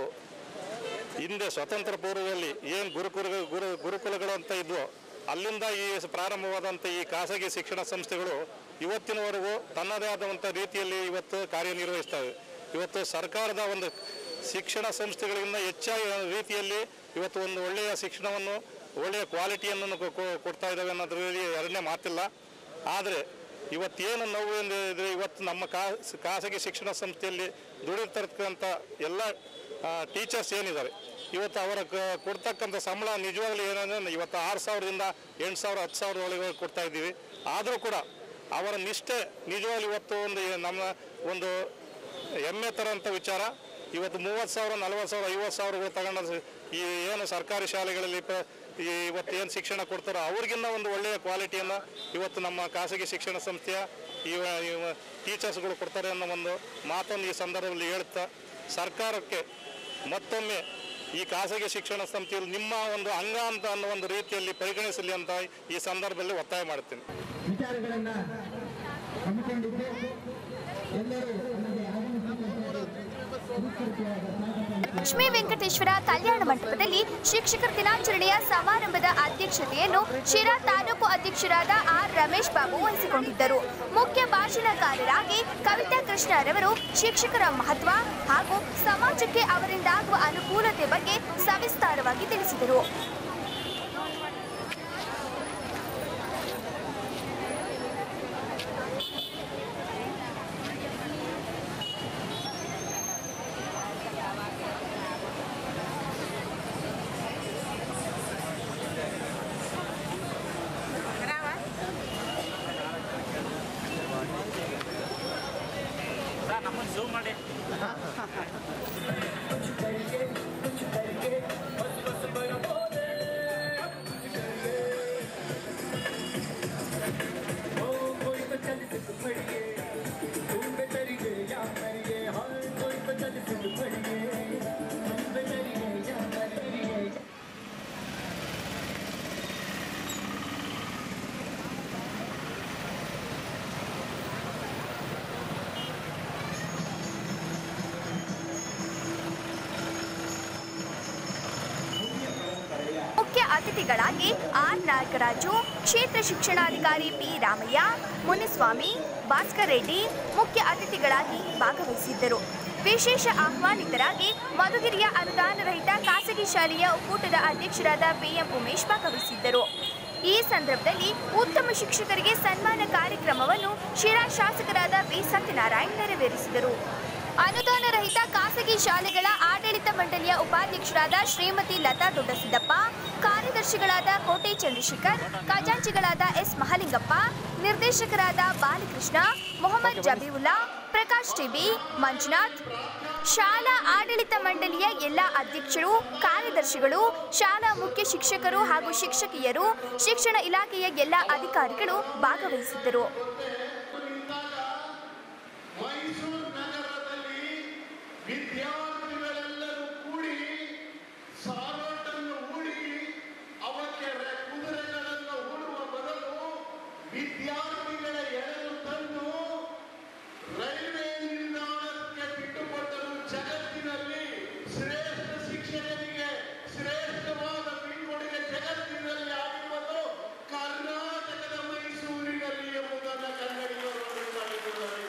ಹಿಂದೆ ಸ್ವತಂತ್ರ ಪೂರ್ವದಲ್ಲಿ ಏನು ಗುರುಕುಲ ಗುರು ಗುರುಕುಲಗಳು ಅಂತ ಇದ್ವು ಅಲ್ಲಿಂದ ಈ ಸ- ಪ್ರಾರಂಭವಾದಂಥ ಈ ಖಾಸಗಿ ಶಿಕ್ಷಣ ಸಂಸ್ಥೆಗಳು ಇವತ್ತಿನವರೆಗೂ ತನ್ನದೇ ಆದಂಥ ರೀತಿಯಲ್ಲಿ ಇವತ್ತು ಕಾರ್ಯನಿರ್ವಹಿಸ್ತವೆ ಇವತ್ತು ಸರ್ಕಾರದ ಒಂದು ಶಿಕ್ಷಣ ಸಂಸ್ಥೆಗಳಿಂದ ಹೆಚ್ಚಾಗಿ ರೀತಿಯಲ್ಲಿ ಇವತ್ತು ಒಂದು ಒಳ್ಳೆಯ ಶಿಕ್ಷಣವನ್ನು ಒಳ್ಳೆಯ ಕ್ವಾಲಿಟಿಯನ್ನು ಕೊ- ಕೊ- ಕೊಡ್ತಾ ಇದ್ದಾವೆ ಅನ್ನೋದ್ರಲ್ಲಿ ಎರಡನೇ ಮಾತಿಲ್ಲ ಆದರೆ ಇವತ್ತೇನು ನೋವು ಎಂದರೆ ಇವತ್ತು ನಮ್ಮ ಕಾ- ಖಾಸಗಿ ಶಿಕ್ಷಣ ಸಂಸ್ಥೆಯಲ್ಲಿ ದುಡಿತಿರ್ತಕ್ಕಂಥ ಎಲ್ಲ ಟೀಚರ್ಸ್ ಏನಿದ್ದಾರೆ ಇವತ್ತು ಅವರ ಕ- ಕೊಡ್ತಕ್ಕಂಥ ಸಂಬಳ ನಿಜವಾಗ್ಲೂ ಏನಂದ್ರೆ ಇವತ್ತು ಆರು ಸಾವಿರದಿಂದ ಎಂಟು ಸಾವಿರ ಹತ್ತು ಸಾವಿರ ಒಳಗೆ ಕೊಡ್ತಾ ಇದ್ದೀವಿ ಆದರೂ ಕೂಡ ಅವರ ನಿಷ್ಠೆ ನಿಜವಾಗ್ಲೂ ಇವತ್ತು ಒಂದು ನಮ್ಮ ಒಂದು ಹೆಮ್ಮೆ ತರೋಂಥ ವಿಚಾರ ಇವತ್ತು ಮೂವತ್ತು ಸಾವಿರ ನಲ್ವತ್ತು ಸಾವಿರ ಐವತ್ತು ಸಾವಿರ ತಗೊಂಡು ಈ ಏನು ಸರ್ಕಾರಿ ಶಾಲೆಗಳಲ್ಲಿ ಪ- ಈ ಇವತ್ತು ಏನು ಶಿಕ್ಷಣ ಕೊಡ್ತಾರೋ ಅವ್ರಿಗಿನ್ನ ಒಂದು ಒಳ್ಳೆಯ ಕ್ವಾಲಿಟಿಯನ್ನು ಇವತ್ತು ನಮ್ಮ ಖಾಸಗಿ ಶಿಕ್ಷಣ ಸಂಸ್ಥೆಯ ಇವ ಇವ ಟೀಚರ್ಸ್ಗಳು ಕೊಡ್ತಾರೆ ಅನ್ನೋ ಒಂದು ಮಾತನ್ನು ಈ ಸಂದರ್ಭದಲ್ಲಿ ಹೇಳ್ತಾ ಸರ್ಕಾರಕ್ಕೆ ಮತ್ತೊಮ್ಮೆ ಈ ಖಾಸಗಿ ಶಿಕ್ಷಣ ಸಂಸ್ಥೆಯಲ್ಲಿ ನಿಮ್ಮ ಒಂದು ಅಂಗ ಅಂತ ಅನ್ನೋ ಒಂದು ರೀತಿಯಲ್ಲಿ ಪರಿಗಣಿಸಲಿ ಅಂತ ಈ ಸಂದರ್ಭದಲ್ಲಿ ಒತ್ತಾಯ ಮಾಡ್ತೀನಿ ವಿಚಾರಗಳನ್ನ ಹಮ್ಮಿಕೊಂಡಿದ್ದು ಎಲ್ಲರೂ ನಮಗೆ ಲಕ್ಷ್ಮೀ ವೆಂಕಟೇಶ್ವರ ಕಲ್ಯಾಣ ಮಂಟಪದಲ್ಲಿ ಶಿಕ್ಷಕರ ದಿನಾಚರಣೆಯ ಸಮಾರಂಭದ ಅಧ್ಯಕ್ಷತೆಯನ್ನು ಶಿರಾ ತಾಲೂಕು ಅಧ್ಯಕ್ಷರಾದ ಆರ್ ರಮೇಶ್ ಬಾಬು ವಹಿಸಿಕೊಂಡಿದ್ದರು ಮುಖ್ಯ ಭಾಷಣಕಾರರಾಗಿ ಕವಿತಾ ಕೃಷ್ಣರವರು ಶಿಕ್ಷಕರ ಮಹತ್ವ ಹಾಗೂ ಸಮಾಜಕ್ಕೆ ಅವರಿಂದಾಗುವ ಅನುಕೂಲತೆ ಬಗ್ಗೆ ಸವಿಸ್ತಾರವಾಗಿ ತಿಳಿಸಿದರು ನಮ್ಮನ್ನು ಜೂಮ್ ಮಾಡಿ ಅತಿಥಿಗಳಾಗಿ ಆರ್ ನಾಗರಾಜು ಕ್ಷೇತ್ರ ಶಿಕ್ಷಣಾಧಿಕಾರಿ ಪಿ ರಾಮಯ್ಯ ಮುನಿಸ್ವಾಮಿ ಭಾಸ್ಕರ್ ರೆಡ್ಡಿ ಮುಖ್ಯ ಅತಿಥಿಗಳಾಗಿ ಭಾಗವಹಿಸಿದ್ದರು ವಿಶೇಷ ಆಹ್ವಾನಿತರಾಗಿ ಮಧುಗಿರಿಯ ಅನುದಾನ ರಹಿತ ಖಾಸಗಿ ಶಾಲೆಯ ಒಕ್ಕೂಟದ ಅಧ್ಯಕ್ಷರಾದ ಪಿಎಂ ಉಮೇಶ್ ಭಾಗವಹಿಸಿದ್ದರು ಈ ಸಂದರ್ಭದಲ್ಲಿ ಉತ್ತಮ ಶಿಕ್ಷಕರಿಗೆ ಸನ್ಮಾನ ಕಾರ್ಯಕ್ರಮವನ್ನು ಶಿರಾ ಶಾಸಕರಾದ ಬಿ ಸತ್ಯನಾರಾಯಣ್ ನೆರವೇರಿಸಿದರು ಅನುದಾನ ರಹಿತ ಖಾಸಗಿ ಶಾಲೆಗಳ ಆಡಳಿತ ಮಂಡಳಿಯ ಉಪಾಧ್ಯಕ್ಷರಾದ ಶ್ರೀಮತಿ ಲತಾ ದೊಡ್ಡಸಿದ್ದಪ್ಪ ಕಾರ್ಯದರ್ಶಿಗಳಾದ ಕೋಟೆ ಚಂದ್ರಶೇಖರ್ ಖಜಾಂಚಿಗಳಾದ ಎಸ್ ಮಹಲಿಂಗಪ್ಪ ನಿರ್ದೇಶಕರಾದ ಬಾಲಕೃಷ್ಣ ಮೊಹಮ್ಮದ್ ಜಬೀವುಲ್ಲಾ ಪ್ರಕಾಶ್ ಟಿಬಿ ಮಂಜುನಾಥ್ ಶಾಲಾ ಆಡಳಿತ ಮಂಡಳಿಯ ಎಲ್ಲ ಅಧ್ಯಕ್ಷರು ಕಾರ್ಯದರ್ಶಿಗಳು ಶಾಲಾ ಮುಖ್ಯ ಶಿಕ್ಷಕರು ಹಾಗೂ ಶಿಕ್ಷಕಿಯರು ಶಿಕ್ಷಣ ಇಲಾಖೆಯ ಎಲ್ಲ ಅಧಿಕಾರಿಗಳು ಭಾಗವಹಿಸಿದ್ದರು ಮೈಸೂರು ನಗರದಲ್ಲಿ ವಿದ್ಯಾರ್ಥಿಗಳೆಲ್ಲರೂ ಕೂಡಿ ಸಾರೋಟನ್ನು ಹೂಡಿ ಅವಕ್ಕೆ ರೆ- ಕುದುರೆಗಳನ್ನು ಹೂಡುವ ಬದಲು ವಿದ್ಯಾರ್ಥಿಗಳ ಎಳೆದು ತಂದು ರೈಲ್ವೆ ನಿಲ್ದಾಣಕ್ಕೆ ಬಿಟ್ಟುಕೊಟ್ಟರು ಜಗತ್ತಿನಲ್ಲಿ ಶ್ರೇಷ್ಠ ಶಿಕ್ಷಕರಿಗೆ ಶ್ರೇಷ್ಠವಾದ ಬೀಳ್ಕೊಡುಗೆ ಜಗತ್ತಿನಲ್ಲಿ ಆಗಿರುವುದು ಕರ್ನಾಟಕದ ಮೈಸೂರಿನಲ್ಲಿ ಎಂಬುದನ್ನು ಕನ್ನಡಿಗರು ಮಾಡಿದ್ದಾರೆ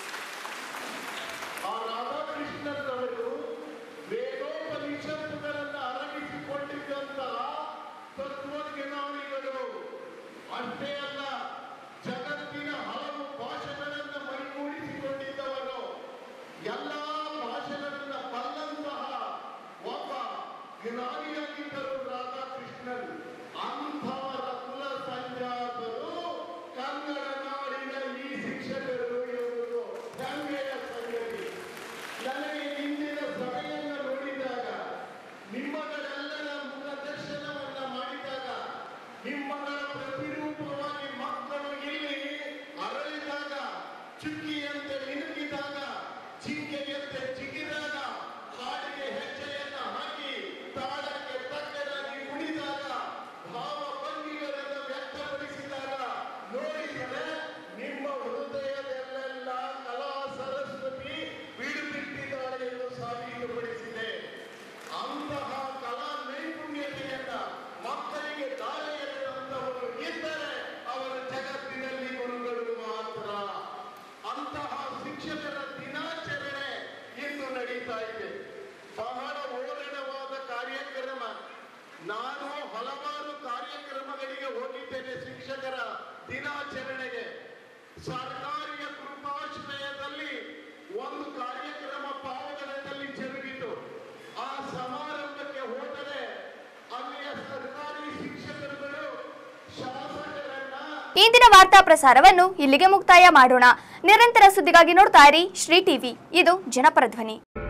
ಆ ರಾಧಾಕೃಷ್ಣರವರು ವೇದೋಪನಿಷತ್ತುಗಳನ್ನು ಅರಗಿಸಿಕೊಂಡಿದ್ದಂತಹ ತತ್ವಜ್ಞಾನಿಗಳು ಅಷ್ಟೇ ಅಲ್ಲ ಜಗತ್ತಿನ ಹಲವು ಭಾಷೆಗಳನ್ನು ಮೈಗೂಡಿಸಿಕೊಂಡಿದ್ದವರು ಎಲ್ಲ ಭಾಷೆಗಳನ್ನು ಬಲ್ಲಂತಹ ಒಬ್ಬ ಜ್ಞಾನಿಯಾಗಿದ್ದರು ರಾಧಾಕೃಷ್ಣನ್ ಅಂಥವರ ಕುಲ ಸಂಜಾತರು ಕನ್ನಡ ನಾಡಿನ ಈ ಶಿಕ್ಷಕರು ಎಂಬುದು ಹೆಮ್ಮೆಯ ಸಂಗತಿ ನನಗೆ ಇಂದಿನ ಸಭೆಯನ್ನು ನೋಡಿದಾಗ ನಿಮ್ಮಗಳೆಲ್ಲರ ಮುಖದರ್ಶನವನ್ನ ಮಾಡಿದಾಗ ನಿಮ್ಮಗಳ ಪ್ರತಿರೂಪವಾಗಿ ಮಕ್ಕಳು ಇಲ್ಲಿ ಅರಳಿದಾಗ ಚುಕ್ಕಿಯಂತೆ ಮಿನುಗಿದಾಗ ಜಿಂಕೆಯಂತೆ ಜಿಗಿದಾಗ ಹಾಡಿಗೆ ಹೆಜ್ಜೆಯನ್ನ ಹಾಕಿ ತಾಳಕ್ಕೆ ತಕ್ಕದಾಗಿ ಕುಣಿದಾಗ ಭಾವ ಭಂಗಿಗಳನ್ನು ವ್ಯಕ್ತಪಡಿಸಿದಾಗ ನೋಡಿದರೆ ನಿಮ್ಮ ಹೃದಯದಲ್ಲೆಲ್ಲ ಕಲಾ ಸರಸ್ವತಿ ಬೀಡುಬಿಟ್ಟಿದ್ದಾಳೆ ಎಂದು ಸಾಬೀತುಪಡಿಸಿದೆ ಅಂತಹ ಕಲಾ ನೈಪುಣ್ಯತೆಯನ್ನ ಮಕ್ಕಳಿಗೆ ದಾರಿ ಎರೆದಂತವರು ಇದ್ದರೆ ಅವರು ಜಗತ್ತಿನಲ್ಲಿ ಗುರುಗಳು ಮಾತ್ರ ಅಂತಹ ಶಿಕ್ಷಕರ ದಿನಾಚರಣೆ ಇಂದು ನಡೀತಾ ಇದೆ ಬಹಳ ಓರಣವಾದ ಕಾರ್ಯಕ್ರಮ ನಾನು ಹಲವಾರು ಕಾರ್ಯಕ್ರಮಗಳಿಗೆ ಹೋಗಿದ್ದೇನೆ ಶಿಕ್ಷಕರ ದಿನಾಚರಣೆಗೆ ಸರ್ಕಾರಿಯ ಕೃಪಾಶ್ರಯದಲ್ಲಿ ಒಂದು ಕಾರ್ಯಕ್ರಮ ಪಾವಗಡದಲ್ಲಿ ಜರುಗಿತು ಆ ಸಮಾರಂಭಕ್ಕೆ ಹೋದರೆ ಅಲ್ಲಿಯ ಸರ್ಕಾರಿ ಶಿಕ್ಷಕರುಗಳು ಶಾಸಕರನ್ನ ಇಂದಿನ ವಾರ್ತಾ ಪ್ರಸಾರವನ್ನು ಇಲ್ಲಿಗೆ ಮುಕ್ತಾಯ ಮಾಡೋಣ ನಿರಂತರ ಸುದ್ದಿಗಾಗಿ ನೋಡ್ತಾ ಇರಿ ಶ್ರೀ ಟಿವಿ ಇದು ಜನಪರ ಧ್ವನಿ